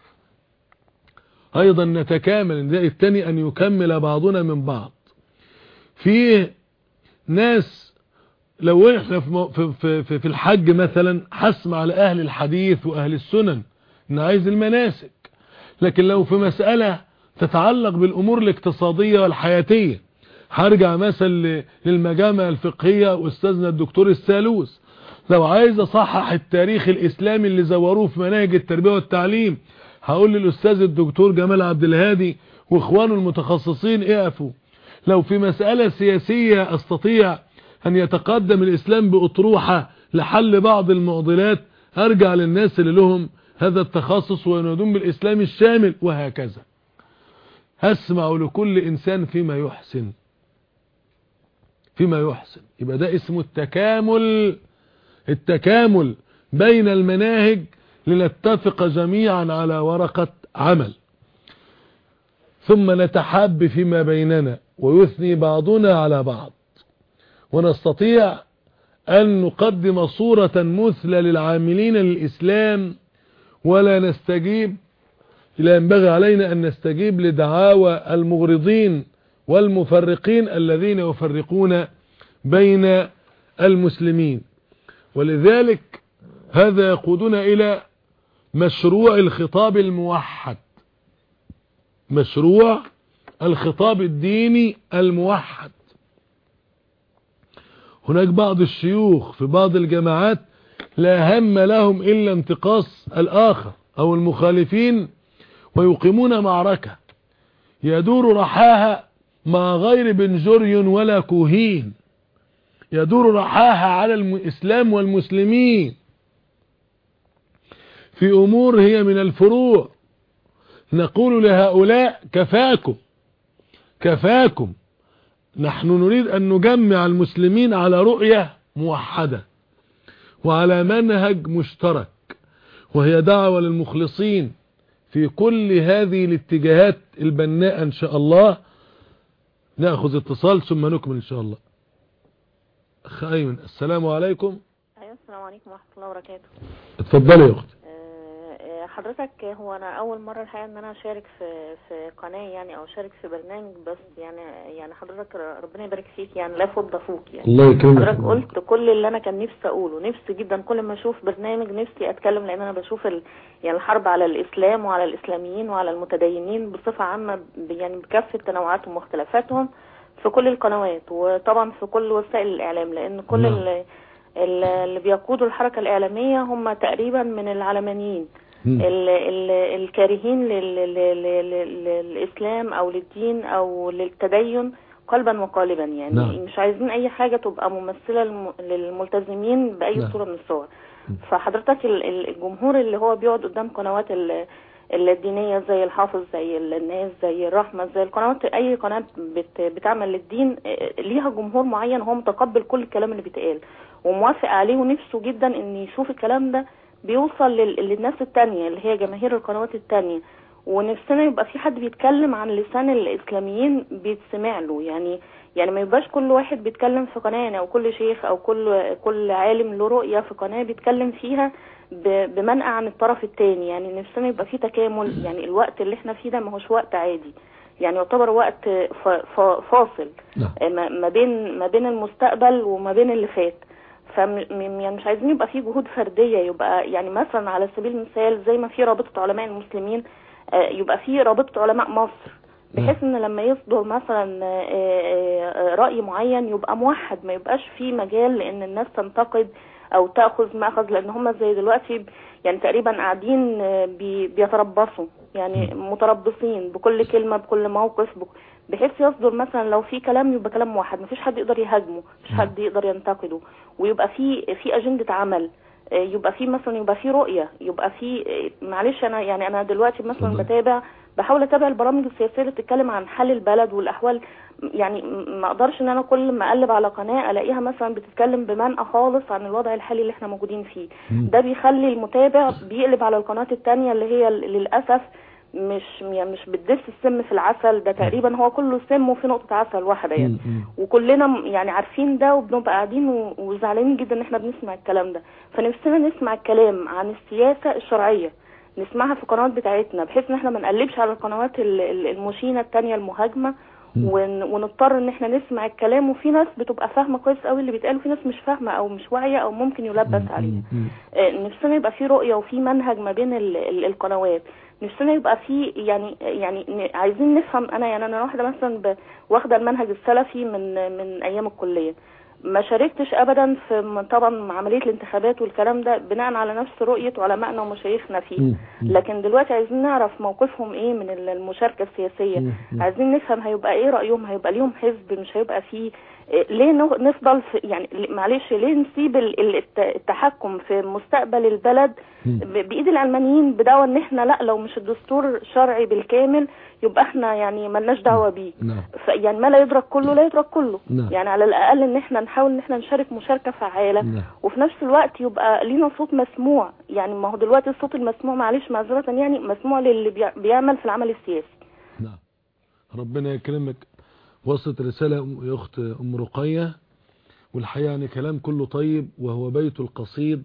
أيضا نتكامل النداء الثاني أن يكمل بعضنا من بعض في ناس لو احنا في, في, في, في الحج مثلا حسم على اهل الحديث واهل السنن ان عايز المناسك لكن لو في مسألة تتعلق بالامور الاقتصادية والحياتية هرجع مثلا للمجامع الفقهية واستاذنا الدكتور السالوس لو عايز اصحح التاريخ الاسلامي اللي زوروه في مناهج التربية والتعليم هقول للاستاذ الدكتور جمال عبد الهادي واخوانه المتخصصين اقفوا لو في مسألة سياسية استطيع أن يتقدم الإسلام بأطروحة لحل بعض المعضلات أرجع للناس اللي لهم هذا التخصص وينادون بالإسلام الشامل وهكذا أسمع لكل إنسان فيما يحسن فيما يحسن يبقى ده اسمه التكامل التكامل بين المناهج لنتفق جميعا على ورقة عمل ثم نتحاب فيما بيننا ويثني بعضنا على بعض ونستطيع أن نقدم صورة مثلى للعاملين للإسلام ولا نستجيب لا ينبغي علينا أن نستجيب لدعاوى المغرضين والمفرقين الذين يفرقون بين المسلمين ولذلك هذا يقودنا إلى مشروع الخطاب الموحد مشروع الخطاب الديني الموحد هناك بعض الشيوخ في بعض الجماعات لا هم لهم إلا انتقاص الآخر أو المخالفين ويقيمون معركة يدور رحاها مع غير بنجري ولا كوهين يدور رحاها على الإسلام والمسلمين في أمور هي من الفروع نقول لهؤلاء كفاكم كفاكم نحن نريد أن نجمع المسلمين على رؤية موحدة وعلى منهج مشترك وهي دعوة للمخلصين في كل هذه الاتجاهات البناء إن شاء الله نأخذ اتصال ثم نكمل إن شاء الله أخ أيمن السلام عليكم ايوه السلام عليكم ورحمه الله وبركاته اتفضلي يا أختي آه، آه، حضرتك هو انا اول مره الحقيقه ان انا اشارك في في قناه يعني او اشارك في برنامج بس يعني يعني حضرتك ر- ربنا يبارك فيك يعني لا فض فوق يعني الله يكرمك حضرتك قلت كل اللي انا كان نفسي اقوله نفسي جدا كل ما اشوف برنامج نفسي اتكلم لان انا بشوف ال... يعني الحرب على الاسلام وعلى الاسلاميين وعلى المتدينين بصفه عامه ب- يعني بكافه تنوعاتهم واختلافاتهم في كل القنوات وطبعا في كل وسائل الاعلام لان كل نعم. ال... ال- اللي بيقودوا الحركه الاعلاميه هم تقريبا من العلمانيين مم. ال ال الكارهين لل لل لل للإسلام أو للدين أو للتدين قلبا وقالبا يعني نعم. مش عايزين أي حاجة تبقى ممثلة للم- للملتزمين بأي نعم. صورة من الصور فحضرتك ال- ال- الجمهور اللي هو بيقعد قدام قنوات ال- الدينية زي الحافظ زي الناس زي الرحمة زي القنوات أي قناة بت بتعمل للدين آه، ليها جمهور معين هو متقبل كل الكلام اللي بيتقال وموافق عليه ونفسه جدا إن يشوف الكلام ده بيوصل لل- للناس التانية اللي هي جماهير القنوات التانية ونفسنا يبقى في حد بيتكلم عن لسان الإسلاميين بيتسمع له يعني يعني ما يبقاش كل واحد بيتكلم في قناة يعني او كل شيخ او كل كل عالم له رؤية في قناة بيتكلم فيها ب- بمنأى عن الطرف التاني يعني نفسنا يبقى في تكامل يعني الوقت اللي احنا فيه ده ما هوش وقت عادي يعني يعتبر وقت ف- ف- فاصل نعم. ما ما بين ما بين المستقبل وما بين اللي فات فم م- يعني مش عايزين يبقى في جهود فردية يبقى يعني مثلا على سبيل المثال زي ما في رابطة علماء المسلمين آه، يبقى في رابطة علماء مصر بحيث ان لما يصدر مثلا آه، آه، آه، رأي معين يبقى موحد ما يبقاش في مجال لان الناس تنتقد او تاخذ ماخذ لان هم زي دلوقتي يعني تقريبا قاعدين آه، بي- بيتربصوا يعني متربصين بكل كلمة بكل موقف بك- بحيث يصدر مثلا لو في كلام يبقى كلام موحد مفيش حد يقدر يهاجمه مفيش حد يقدر ينتقده ويبقى في في اجندة عمل آه، يبقى في مثلا يبقى في رؤية يبقى في آه، معلش انا يعني انا دلوقتي مثلا اتفضل. بتابع بحاول اتابع البرامج السياسيه اللي بتتكلم عن حل البلد والاحوال يعني م- ما اقدرش ان انا كل ما اقلب على قناه الاقيها مثلا بتتكلم بمنأى خالص عن الوضع الحالي اللي احنا موجودين فيه مم. ده بيخلي المتابع بيقلب على القناه التانية اللي هي ل- للاسف مش يعني مش بتدس السم في العسل ده تقريبا هو كله سم وفي نقطه عسل واحده يعني مم. مم. وكلنا م- يعني عارفين ده وبنبقى قاعدين و- وزعلانين جدا ان احنا بنسمع الكلام ده فنفسنا نسمع الكلام عن السياسة الشرعية نسمعها في القنوات بتاعتنا بحيث ان احنا ما نقلبش على القنوات ال- ال- المشينة التانية المهاجمة مم. ون- ونضطر ان احنا نسمع الكلام وفي ناس بتبقى فاهمة كويس قوي اللي بيتقال وفي ناس مش فاهمة او مش واعية او ممكن يلبس عليها مم. آه، نفسنا يبقى في رؤية وفي منهج ما بين ال ال القنوات نفسنا يبقى في يعني يعني ن- عايزين نفهم انا يعني انا واحده مثلا ب- واخده المنهج السلفي من من ايام الكليه ما شاركتش ابدا في م- طبعا عمليه الانتخابات والكلام ده بناء على نفس رؤيه علمائنا ومشايخنا فيه مم. لكن دلوقتي عايزين نعرف موقفهم ايه من ال- المشاركه السياسيه مم. مم. عايزين نفهم هيبقى ايه رايهم هيبقى ليهم حزب مش هيبقى فيه إيه، ليه نو- نفضل في يعني ل- معلش ليه نسيب ال- ال- الت- التحكم في مستقبل البلد مم. ب- بايد العلمانيين بدعوى ان احنا لا لو مش الدستور شرعي بالكامل يبقى احنا يعني ملناش دعوه بيه نعم ف- يعني ما لا يدرك كله لا يدرك كله نعم. يعني على الاقل ان احنا نحاول ان احنا نشارك مشاركه فعاله نعم. وفي نفس الوقت يبقى لينا صوت مسموع يعني ما هو دلوقتي الصوت المسموع معلش معذره يعني مسموع للي بيع- بيعمل في العمل السياسي نعم ربنا يكرمك وصلت رسالة أم- يا أخت أم رقية والحقيقة يعني كلام كله طيب وهو بيت القصيد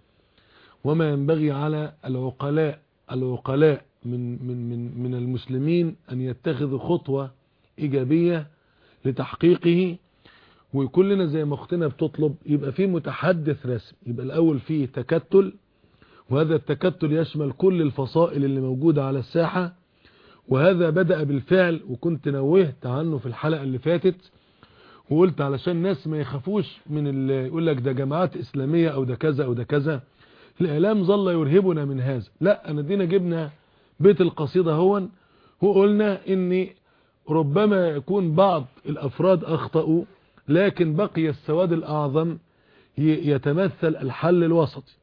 وما ينبغي على العقلاء العقلاء من من من من المسلمين أن يتخذوا خطوة إيجابية لتحقيقه ويكون لنا زي ما أختنا بتطلب يبقى في متحدث رسمي يبقى الأول فيه تكتل وهذا التكتل يشمل كل الفصائل اللي موجودة على الساحة وهذا بدأ بالفعل وكنت نوهت عنه في الحلقة اللي فاتت وقلت علشان الناس ما يخافوش من اللي يقول لك ده جماعات إسلامية أو ده كذا أو ده كذا الإعلام ظل يرهبنا من هذا لا أنا دينا جبنا بيت القصيدة هون وقلنا إن ربما يكون بعض الأفراد أخطأوا لكن بقي السواد الأعظم ي- يتمثل الحل الوسطي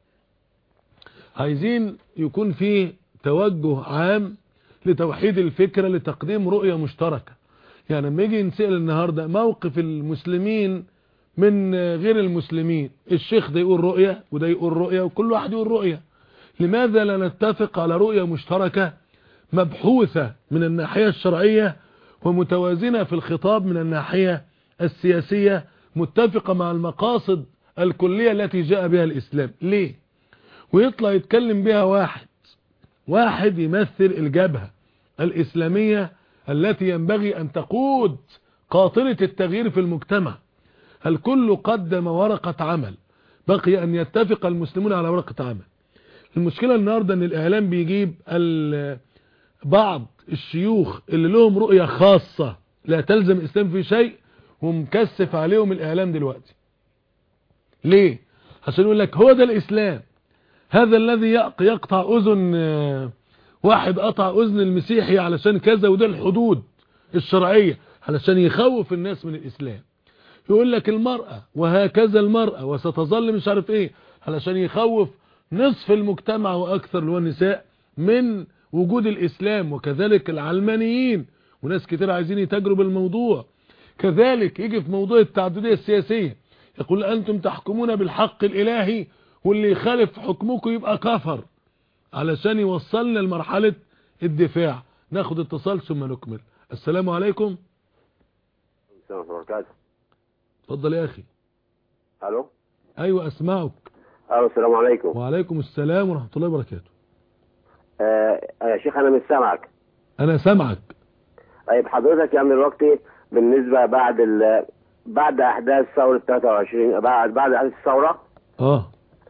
عايزين يكون فيه توجه عام لتوحيد الفكرة لتقديم رؤية مشتركة يعني لما يجي نسأل النهاردة موقف المسلمين من غير المسلمين الشيخ ده يقول رؤية وده يقول رؤية وكل واحد يقول رؤية لماذا لا نتفق على رؤية مشتركة مبحوثة من الناحية الشرعية ومتوازنة في الخطاب من الناحية السياسية متفقة مع المقاصد الكلية التي جاء بها الإسلام ليه ويطلع يتكلم بها واحد واحد يمثل الجبهة الإسلامية التي ينبغي أن تقود قاطرة التغيير في المجتمع الكل قدم ورقة عمل بقي أن يتفق المسلمون على ورقة عمل المشكلة النهاردة أن الإعلام بيجيب بعض الشيوخ اللي لهم رؤية خاصة لا تلزم الإسلام في شيء ومكثف عليهم الإعلام دلوقتي ليه عشان يقول لك هو ده الإسلام هذا الذي يقطع أذن واحد قطع أذن المسيحي علشان كذا وده الحدود الشرعية علشان يخوف الناس من الإسلام يقول لك المرأة وهكذا المرأة وستظل مش عارف ايه علشان يخوف نصف المجتمع واكثر اللي هو النساء من وجود الاسلام وكذلك العلمانيين وناس كتير عايزين يتاجروا بالموضوع كذلك يجي في موضوع التعددية السياسية يقول انتم تحكمون بالحق الالهي واللي يخالف حكمكم يبقى كفر علشان يوصلنا لمرحلة الدفاع ناخد اتصال ثم نكمل السلام عليكم السلام عليكم ورحمة الله اتفضل يا اخي الو ايوه اسمعك الو السلام عليكم وعليكم السلام ورحمة الله وبركاته آه يا شيخ انا مش سامعك انا سامعك طيب حضرتك يعني دلوقتي بالنسبه بعد ال بعد احداث ثوره 23 بعد بعد احداث الثوره اه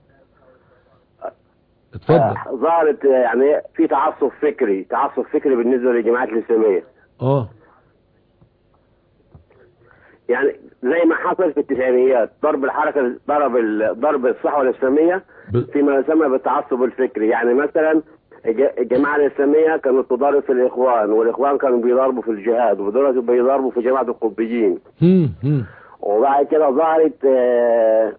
اتفضل آه ظهرت يعني في تعصب فكري تعصب فكري بالنسبه للجماعات الاسلاميه اه يعني زي ما حصل في التسعينيات ضرب الحركه ضرب ال- ضرب الصحوه الاسلاميه ب... فيما يسمى بالتعصب الفكري يعني مثلا الج- الجماعه الاسلاميه كانت تضارب في الاخوان والاخوان كانوا بيضربوا في الجهاد ودلوقتي بيضربوا في جماعه القطبيين هم هم وبعد كده ظهرت آه،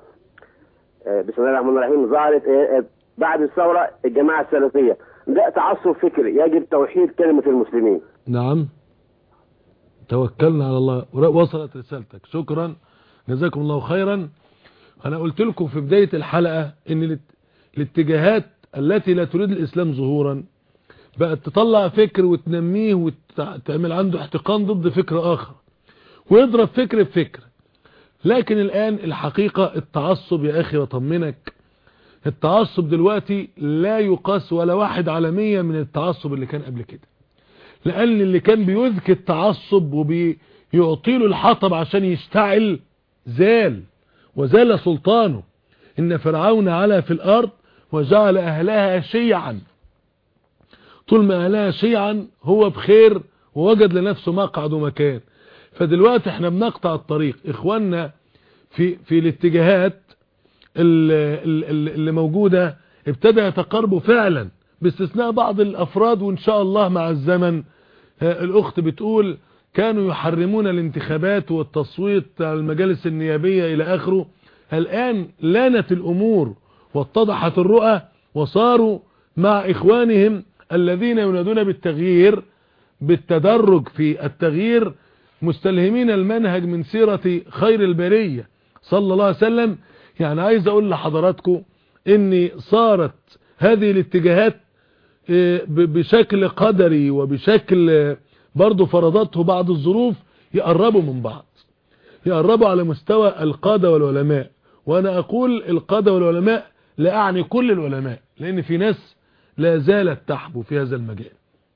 آه، بسم الله الرحمن الرحيم ظهرت آه، آه، بعد الثوره الجماعه السلفيه ده تعصب فكري يجب توحيد كلمه المسلمين نعم توكلنا على الله ور- وصلت رسالتك شكرا جزاكم الله خيرا انا قلت لكم في بداية الحلقة ان الات- الاتجاهات التي لا تريد الاسلام ظهورا بقت تطلع فكر وتنميه وتعمل عنده احتقان ضد فكر اخر ويضرب فكر بفكر لكن الان الحقيقة التعصب يا اخي وطمنك التعصب دلوقتي لا يقاس ولا واحد على مية من التعصب اللي كان قبل كده لان اللي كان بيذكي التعصب وبيعطي له الحطب عشان يشتعل زال وزال سلطانه ان فرعون علا في الارض وجعل اهلها شيعا طول ما اهلها شيعا هو بخير ووجد لنفسه مقعد ومكان فدلوقتي احنا بنقطع الطريق اخواننا في في الاتجاهات ال- ال- ال- اللي موجودة ابتدى يتقاربوا فعلا باستثناء بعض الافراد وان شاء الله مع الزمن آه، الاخت بتقول كانوا يحرمون الانتخابات والتصويت على المجالس النيابية الى اخره الان لانت الامور واتضحت الرؤى وصاروا مع اخوانهم الذين ينادون بالتغيير بالتدرج في التغيير مستلهمين المنهج من سيرة خير البرية صلى الله عليه وسلم يعني عايز اقول لحضراتكم ان صارت هذه الاتجاهات آه، ب- بشكل قدري وبشكل آه، برضو فرضته بعض الظروف يقربوا من بعض يقربوا على مستوى القادة والعلماء وانا اقول القادة والعلماء لا اعني كل العلماء لان في ناس لا زالت تحبو في هذا المجال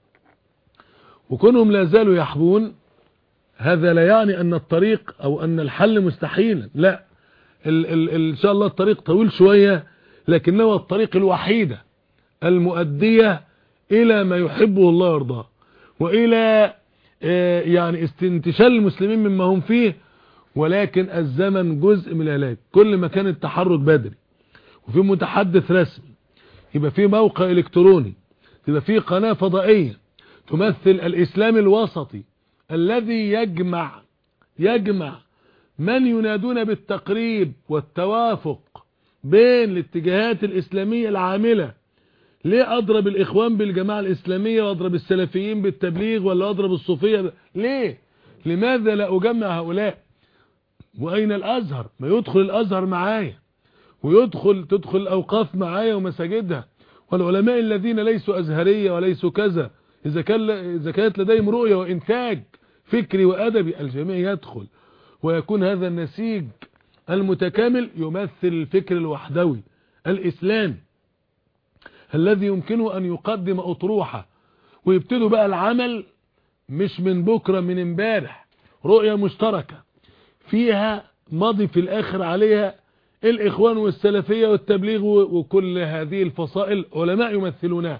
وكونهم لا زالوا يحبون هذا لا يعني ان الطريق او ان الحل مستحيلا لا ال ال ال ان شاء الله الطريق طويل شوية لكنه الطريق الوحيدة المؤدية الى ما يحبه الله ويرضاه والى آه، يعني استنتشال المسلمين مما هم فيه ولكن الزمن جزء من العلاج كل ما كان التحرك بدري وفي متحدث رسمي يبقى في موقع الكتروني يبقى في قناة فضائية تمثل الاسلام الوسطي الذي يجمع يجمع من ينادون بالتقريب والتوافق بين الاتجاهات الاسلامية العاملة ليه اضرب الاخوان بالجماعة الاسلامية واضرب السلفيين بالتبليغ ولا اضرب الصوفية ب... ليه لماذا لا اجمع هؤلاء واين الازهر ما يدخل الازهر معايا ويدخل تدخل الاوقاف معايا ومساجدها والعلماء الذين ليسوا ازهرية وليسوا كذا إذا, كان إذا كانت لديهم رؤية وإنتاج فكري وأدبي الجميع يدخل ويكون هذا النسيج المتكامل يمثل الفكر الوحدوي الإسلامي الذي يمكنه أن يقدم أطروحة ويبتدوا بقى العمل مش من بكرة من امبارح رؤية مشتركة فيها ماضي في الآخر عليها الإخوان والسلفية والتبليغ وكل هذه الفصائل علماء يمثلونها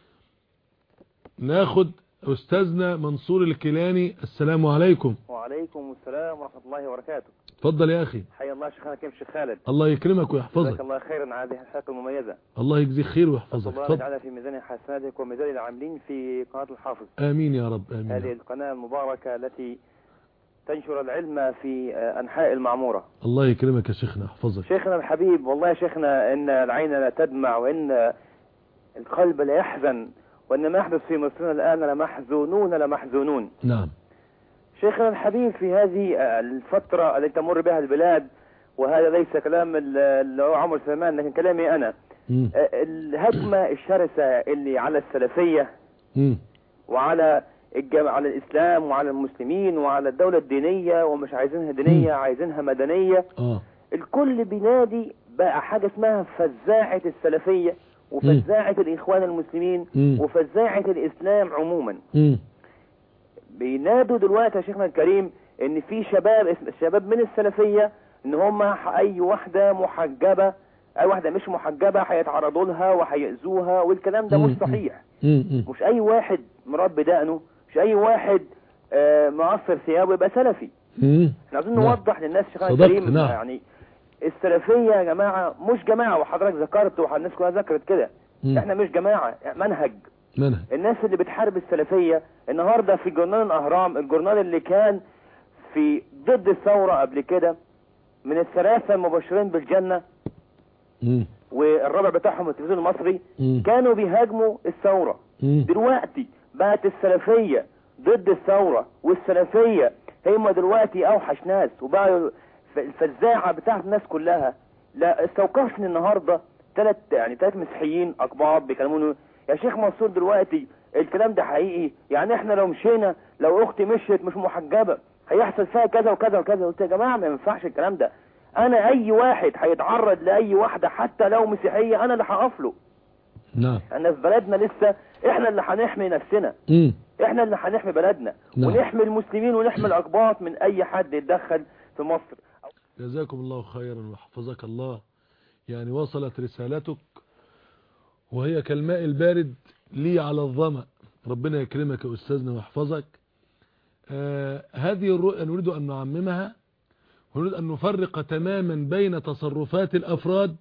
ناخد أستاذنا منصور الكيلاني السلام عليكم وعليكم السلام ورحمة الله وبركاته اتفضل يا أخي حيا الله شيخنا كيف شيخ خالد الله يكرمك جزاك ويحفظك الله خيرا على هذه الحلقة المميزة الله يجزيك خير ويحفظك الله اتفضل يجعلها في ميزان حسناتك وميزان العاملين في قناة الحافظ آمين يا رب آمين يا هذه رب. القناة المباركة التي تنشر العلم في آه، أنحاء المعمورة الله يكرمك يا شيخنا يحفظك شيخنا الحبيب والله يا شيخنا إن العين لا تدمع وإن القلب لا يحزن وإن ما يحدث في مصرنا الآن لمحزونون لمحزونون نعم شيخنا الحبيب في هذه الفترة التي تمر بها البلاد وهذا ليس كلام ال- اللي هو عمر سليمان لكن كلامي أنا مم. الهجمة الشرسة اللي على السلفية مم. وعلى الجم... على الإسلام وعلى المسلمين وعلى الدولة الدينية ومش عايزينها دينية عايزينها مدنية اه الكل بينادي بقى حاجة اسمها فزاعة السلفية وفزاعة الإخوان المسلمين مم. وفزاعة الإسلام عموما مم. بينادوا دلوقتي يا شيخنا الكريم ان في شباب شباب من السلفيه ان هم اي واحده محجبه اي واحده مش محجبه هيتعرضوا لها وهيأذوها والكلام ده مش مم. صحيح مم. مم. مش اي واحد مربي دقنه مش اي واحد آه، مقصر ثيابه يبقى سلفي مم. احنا عايزين نعم. نوضح للناس يا شيخنا صدقت، الكريم نعم. يعني السلفيه يا جماعه مش جماعه وحضرتك ذكرت والناس كلها ذكرت كده مم. احنا مش جماعه منهج منهج الناس اللي بتحارب السلفية النهاردة في جورنال الأهرام الجورنال اللي كان في ضد الثورة قبل كده من الثلاثة المبشرين بالجنة مم. والرابع بتاعهم التلفزيون المصري مم. كانوا بيهاجموا الثورة مم. دلوقتي بقت السلفية ضد الثورة والسلفية هم دلوقتي أوحش ناس وبقى الفزاعة بتاعت الناس كلها لا استوقفني النهاردة ثلاث يعني ثلاث مسيحيين أقباط بيكلموني يا شيخ منصور دلوقتي الكلام ده حقيقي يعني احنا لو مشينا لو اختي مشيت مش محجبة هيحصل فيها كذا وكذا وكذا قلت يا جماعة ما ينفعش الكلام ده انا اي واحد هيتعرض لاي واحدة حتى لو مسيحية انا اللي هقف له نعم احنا في بلدنا لسه احنا اللي هنحمي نفسنا مم. احنا اللي هنحمي بلدنا نعم. ونحمي المسلمين ونحمي الاقباط من اي حد يتدخل في مصر جزاكم الله خيرا وحفظك الله يعني وصلت رسالتك وهي كالماء البارد لي على الظمأ ربنا يكرمك يا أستاذنا ويحفظك آه هذه الرؤية نريد أن نعممها ونريد أن نفرق تماما بين تصرفات الأفراد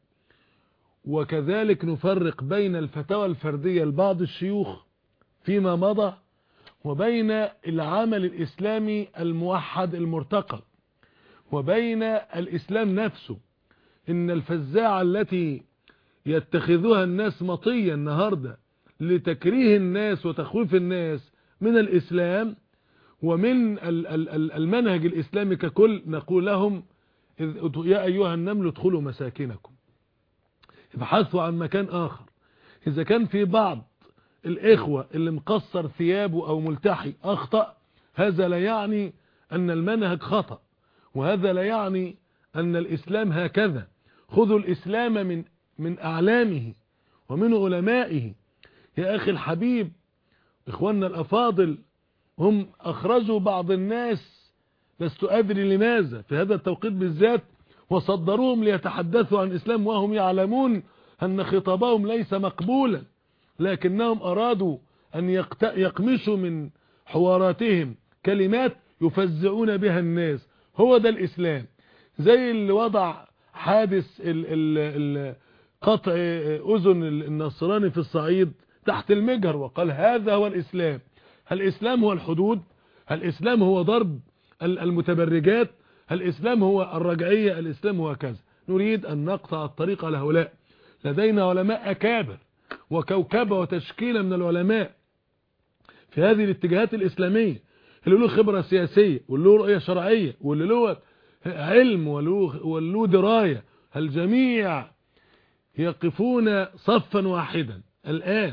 وكذلك نفرق بين الفتاوى الفردية لبعض الشيوخ فيما مضى وبين العمل الإسلامي الموحد المرتقب وبين الإسلام نفسه إن الفزاعة التي يتخذها الناس مطية النهاردة لتكريه الناس وتخويف الناس من الإسلام ومن ال- ال- ال- المنهج الإسلامي ككل نقول لهم إذ- يا أيها النمل ادخلوا مساكنكم ابحثوا عن مكان آخر إذا كان في بعض الإخوة اللي مقصر ثيابه أو ملتحي أخطأ هذا لا يعني أن المنهج خطأ وهذا لا يعني أن الإسلام هكذا خذوا الإسلام من من أعلامه ومن علمائه يا أخي الحبيب إخواننا الأفاضل هم أخرجوا بعض الناس لست أدري لماذا في هذا التوقيت بالذات وصدروهم ليتحدثوا عن الإسلام وهم يعلمون أن خطابهم ليس مقبولا لكنهم أرادوا أن يقت- يقمشوا من حواراتهم كلمات يفزعون بها الناس هو ده الإسلام زي اللي وضع حادث ال ال ال قطع أذن النصراني في الصعيد تحت المجهر وقال هذا هو الإسلام هل الإسلام هو الحدود هل الإسلام هو ضرب ال- المتبرجات هل الإسلام هو الرجعية الإسلام هو كذا نريد أن نقطع الطريق على هؤلاء لدينا علماء أكابر وكوكبة وتشكيلة من العلماء في هذه الاتجاهات الإسلامية اللي له خبرة سياسية واللي له رؤية شرعية واللي له علم وله واللي له دراية الجميع يقفون صفا واحدا الآن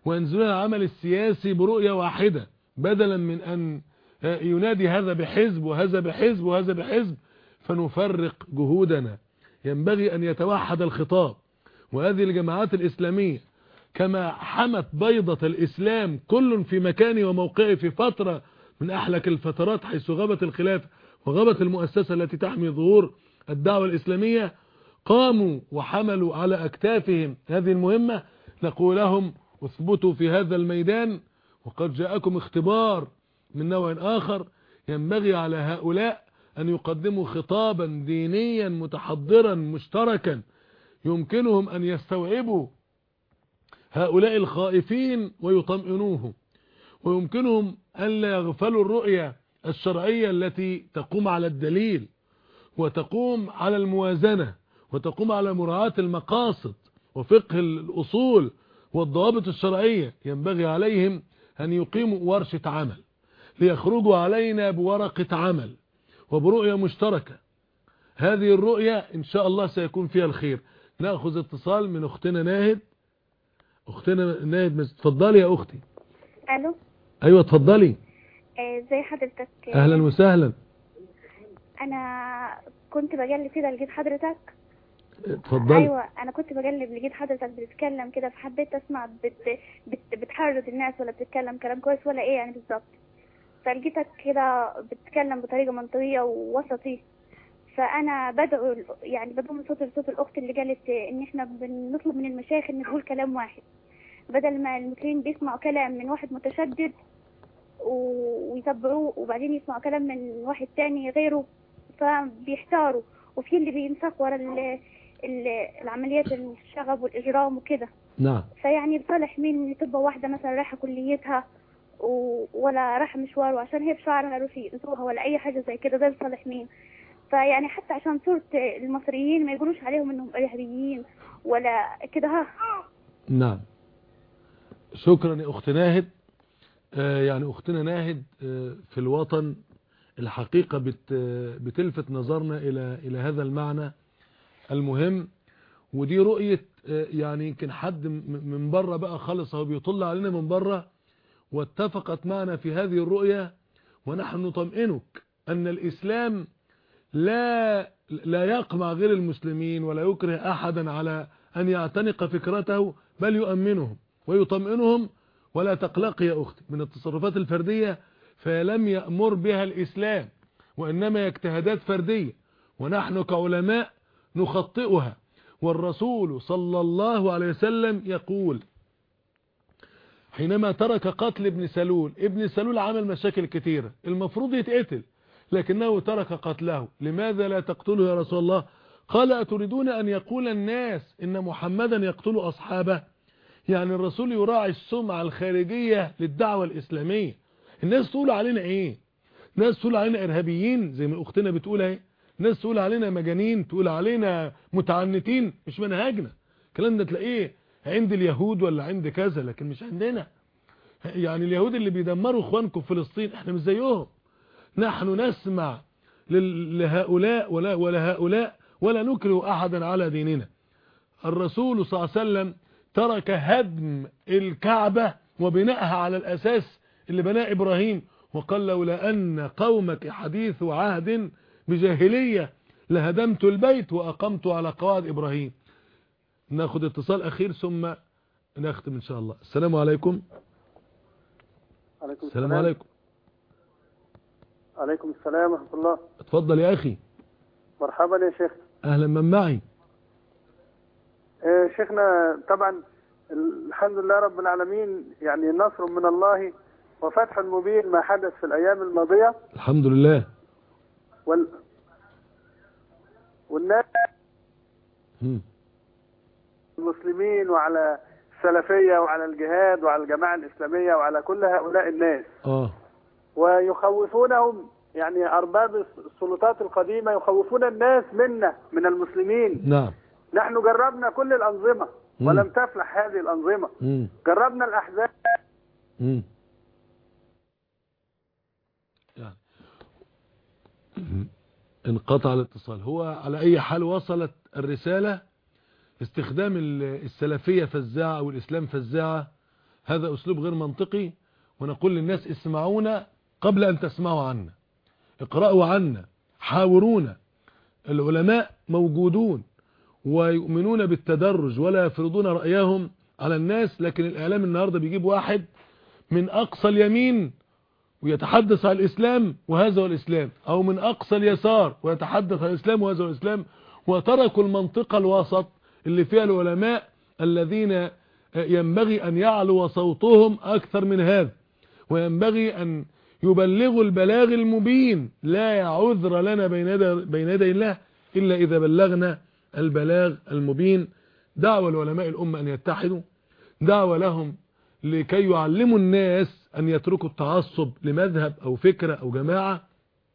وينزلون العمل السياسي برؤية واحدة بدلا من أن ينادي هذا بحزب وهذا بحزب وهذا بحزب فنفرق جهودنا ينبغي أن يتوحد الخطاب وهذه الجماعات الإسلامية كما حمت بيضة الإسلام كل في مكانه وموقعه في فترة من أحلك الفترات حيث غابت الخلافة وغابت المؤسسة التي تحمي ظهور الدعوة الإسلامية قاموا وحملوا على أكتافهم هذه المهمة نقول لهم اثبتوا في هذا الميدان وقد جاءكم اختبار من نوع آخر ينبغي على هؤلاء أن يقدموا خطابا دينيا متحضرا مشتركا يمكنهم أن يستوعبوا هؤلاء الخائفين ويطمئنوهم ويمكنهم أن لا يغفلوا الرؤية الشرعية التي تقوم على الدليل وتقوم على الموازنة وتقوم على مراعاة المقاصد وفقه الأصول والضوابط الشرعية ينبغي عليهم أن يقيموا ورشة عمل ليخرجوا علينا بورقة عمل وبرؤية مشتركة هذه الرؤية إن شاء الله سيكون فيها الخير نأخذ اتصال من أختنا ناهد أختنا ناهد تفضلي يا أختي الو أيوة تفضلي آه، ازي حضرتك أهلا وسهلا انا كنت بجلب كده لقيت حضرتك تفضلي ايوه انا كنت بجلب لقيت حضرتك بتتكلم كده فحبيت اسمع بت... بت... بتحرض الناس ولا بتتكلم كلام كويس ولا ايه يعني بالظبط فلقيتك كده بتتكلم بطريقه منطقيه ووسطي فانا بدعو ال- يعني بضم صوت لصوت الاخت اللي قالت ان احنا بنطلب من المشايخ ان تقول كلام واحد بدل ما المسلمين بيسمعوا كلام من واحد متشدد و- ويتبعوه وبعدين يسمعوا كلام من واحد تاني غيره فبيحتاروا وفي اللي بينساق ورا ال- ال- العمليات الشغب والإجرام وكده نعم فيعني لصالح مين إن تبقى واحدة مثلا رايحة كليتها و... ولا رايحة مشوار وعشان هي بشعرها يروحوا يأذوها ولا أي حاجة زي كده ده لصالح مين فيعني حتى عشان صورة المصريين ما يقولوش عليهم إنهم إرهابيين ولا كده ها نعم شكرا يا أخت ناهد آه، يعني أختنا ناهد آه، في الوطن الحقيقة بت بتلفت نظرنا إلى إلى هذا المعنى المهم ودي رؤية آه، يعني يمكن حد م- من بره بقى خالص هو بيطل علينا من بره واتفقت معنا في هذه الرؤية ونحن نطمئنك أن الإسلام لا لا يقمع غير المسلمين ولا يكره أحدا على أن يعتنق فكرته بل يؤمنهم ويطمئنهم ولا تقلقي يا أختي من التصرفات الفردية فلم يأمر بها الإسلام وإنما هي اجتهادات فردية ونحن كعلماء نخطئها والرسول صلى الله عليه وسلم يقول حينما ترك قتل ابن سلول ابن سلول عمل مشاكل كثيرة المفروض يتقتل لكنه ترك قتله لماذا لا تقتله يا رسول الله قال أتريدون أن يقول الناس إن محمدا يقتل أصحابه يعني الرسول يراعي السمعة الخارجية للدعوة الإسلامية الناس تقول علينا إيه ناس تقول علينا إرهابيين زي ما أختنا بتقول اهي ناس تقول علينا مجانين تقول علينا متعنتين مش منهاجنا الكلام ده تلاقيه عند اليهود ولا عند كذا لكن مش عندنا يعني اليهود اللي بيدمروا اخوانكم في فلسطين احنا مش زيهم نحن نسمع لل- لهؤلاء ولا, ولا هؤلاء ولا نكره احدا على ديننا الرسول صلى الله عليه وسلم ترك هدم الكعبة وبنائها على الأساس اللي بناه إبراهيم وقال لولا أن قومك حديث عهد بجاهلية لهدمت البيت وأقمت على قواعد إبراهيم ناخد اتصال أخير ثم نختم إن شاء الله السلام عليكم عليكم السلام عليكم عليكم السلام ورحمة الله اتفضل يا أخي مرحبا يا شيخ أهلا من معي آه، شيخنا طبعا الحمد لله رب العالمين يعني نصر من الله وفتح مبين ما حدث في الأيام الماضية الحمد لله وال والناس مم. المسلمين وعلى السلفية وعلى الجهاد وعلى الجماعة الإسلامية وعلى كل هؤلاء الناس آه ويخوفونهم يعني أرباب السلطات القديمة يخوفون الناس منا من المسلمين نعم نحن جربنا كل الأنظمة مم. ولم تفلح هذه الأنظمة مم. جربنا الأحزاب مم. يعني انقطع الاتصال هو على اي حال وصلت الرسالة استخدام ال- السلفية فزاعة او الاسلام فزاعة هذا أسلوب غير منطقي ونقول للناس اسمعونا قبل أن تسمعوا عنا اقرأوا عنا حاورونا العلماء موجودون ويؤمنون بالتدرج ولا يفرضون رأيهم على الناس لكن الإعلام النهاردة بيجيب واحد من أقصى اليمين ويتحدث عن الإسلام وهذا هو الإسلام أو من أقصى اليسار ويتحدث عن الإسلام وهذا هو الإسلام وتركوا المنطقة الوسط اللي فيها العلماء الذين ينبغي أن يعلو صوتهم أكثر من هذا وينبغي أن يبلغوا البلاغ المبين لا عذر لنا بين يدي بين يدي الله إلا إذا بلغنا البلاغ المبين دعوة لعلماء الأمة أن يتحدوا دعوة لهم لكي يعلموا الناس أن يتركوا التعصب لمذهب أو فكرة أو جماعة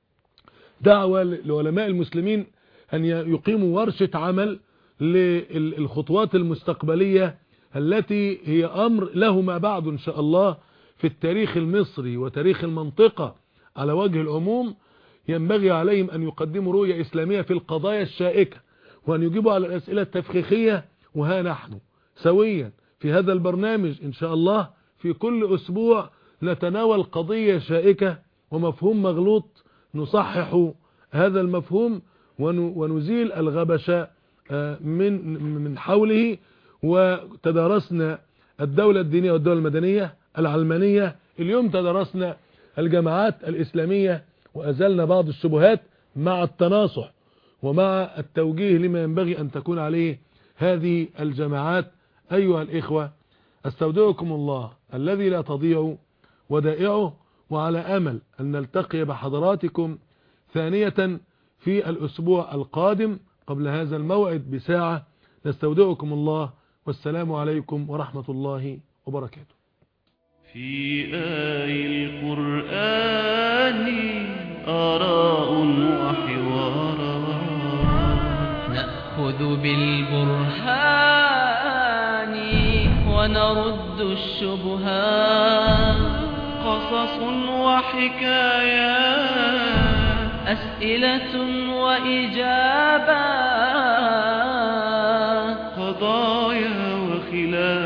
دعوة لعلماء المسلمين أن يقيموا ورشة عمل للخطوات المستقبلية التي هي أمر له ما بعد إن شاء الله في التاريخ المصري وتاريخ المنطقة على وجه العموم ينبغي عليهم أن يقدموا رؤية إسلامية في القضايا الشائكة وأن يجيبوا على الأسئلة التفخيخية وها نحن سويا في هذا البرنامج إن شاء الله في كل أسبوع نتناول قضية شائكة ومفهوم مغلوط نصحح هذا المفهوم ونزيل الغبش من من حوله وتدارسنا الدولة الدينية والدولة المدنية العلمانية اليوم تدرسنا الجماعات الإسلامية وأزلنا بعض الشبهات مع التناصح ومع التوجيه لما ينبغي أن تكون عليه هذه الجماعات أيها الإخوة استودعكم الله الذي لا تضيع ودائعه وعلى أمل أن نلتقي بحضراتكم ثانية في الأسبوع القادم قبل هذا الموعد بساعة نستودعكم الله والسلام عليكم ورحمة الله وبركاته في آي القرآن آراء وحوارات نأخذ بالبرهان ونرد الشبهات قصص وحكايات أسئلة وإجابات قضايا وخلاف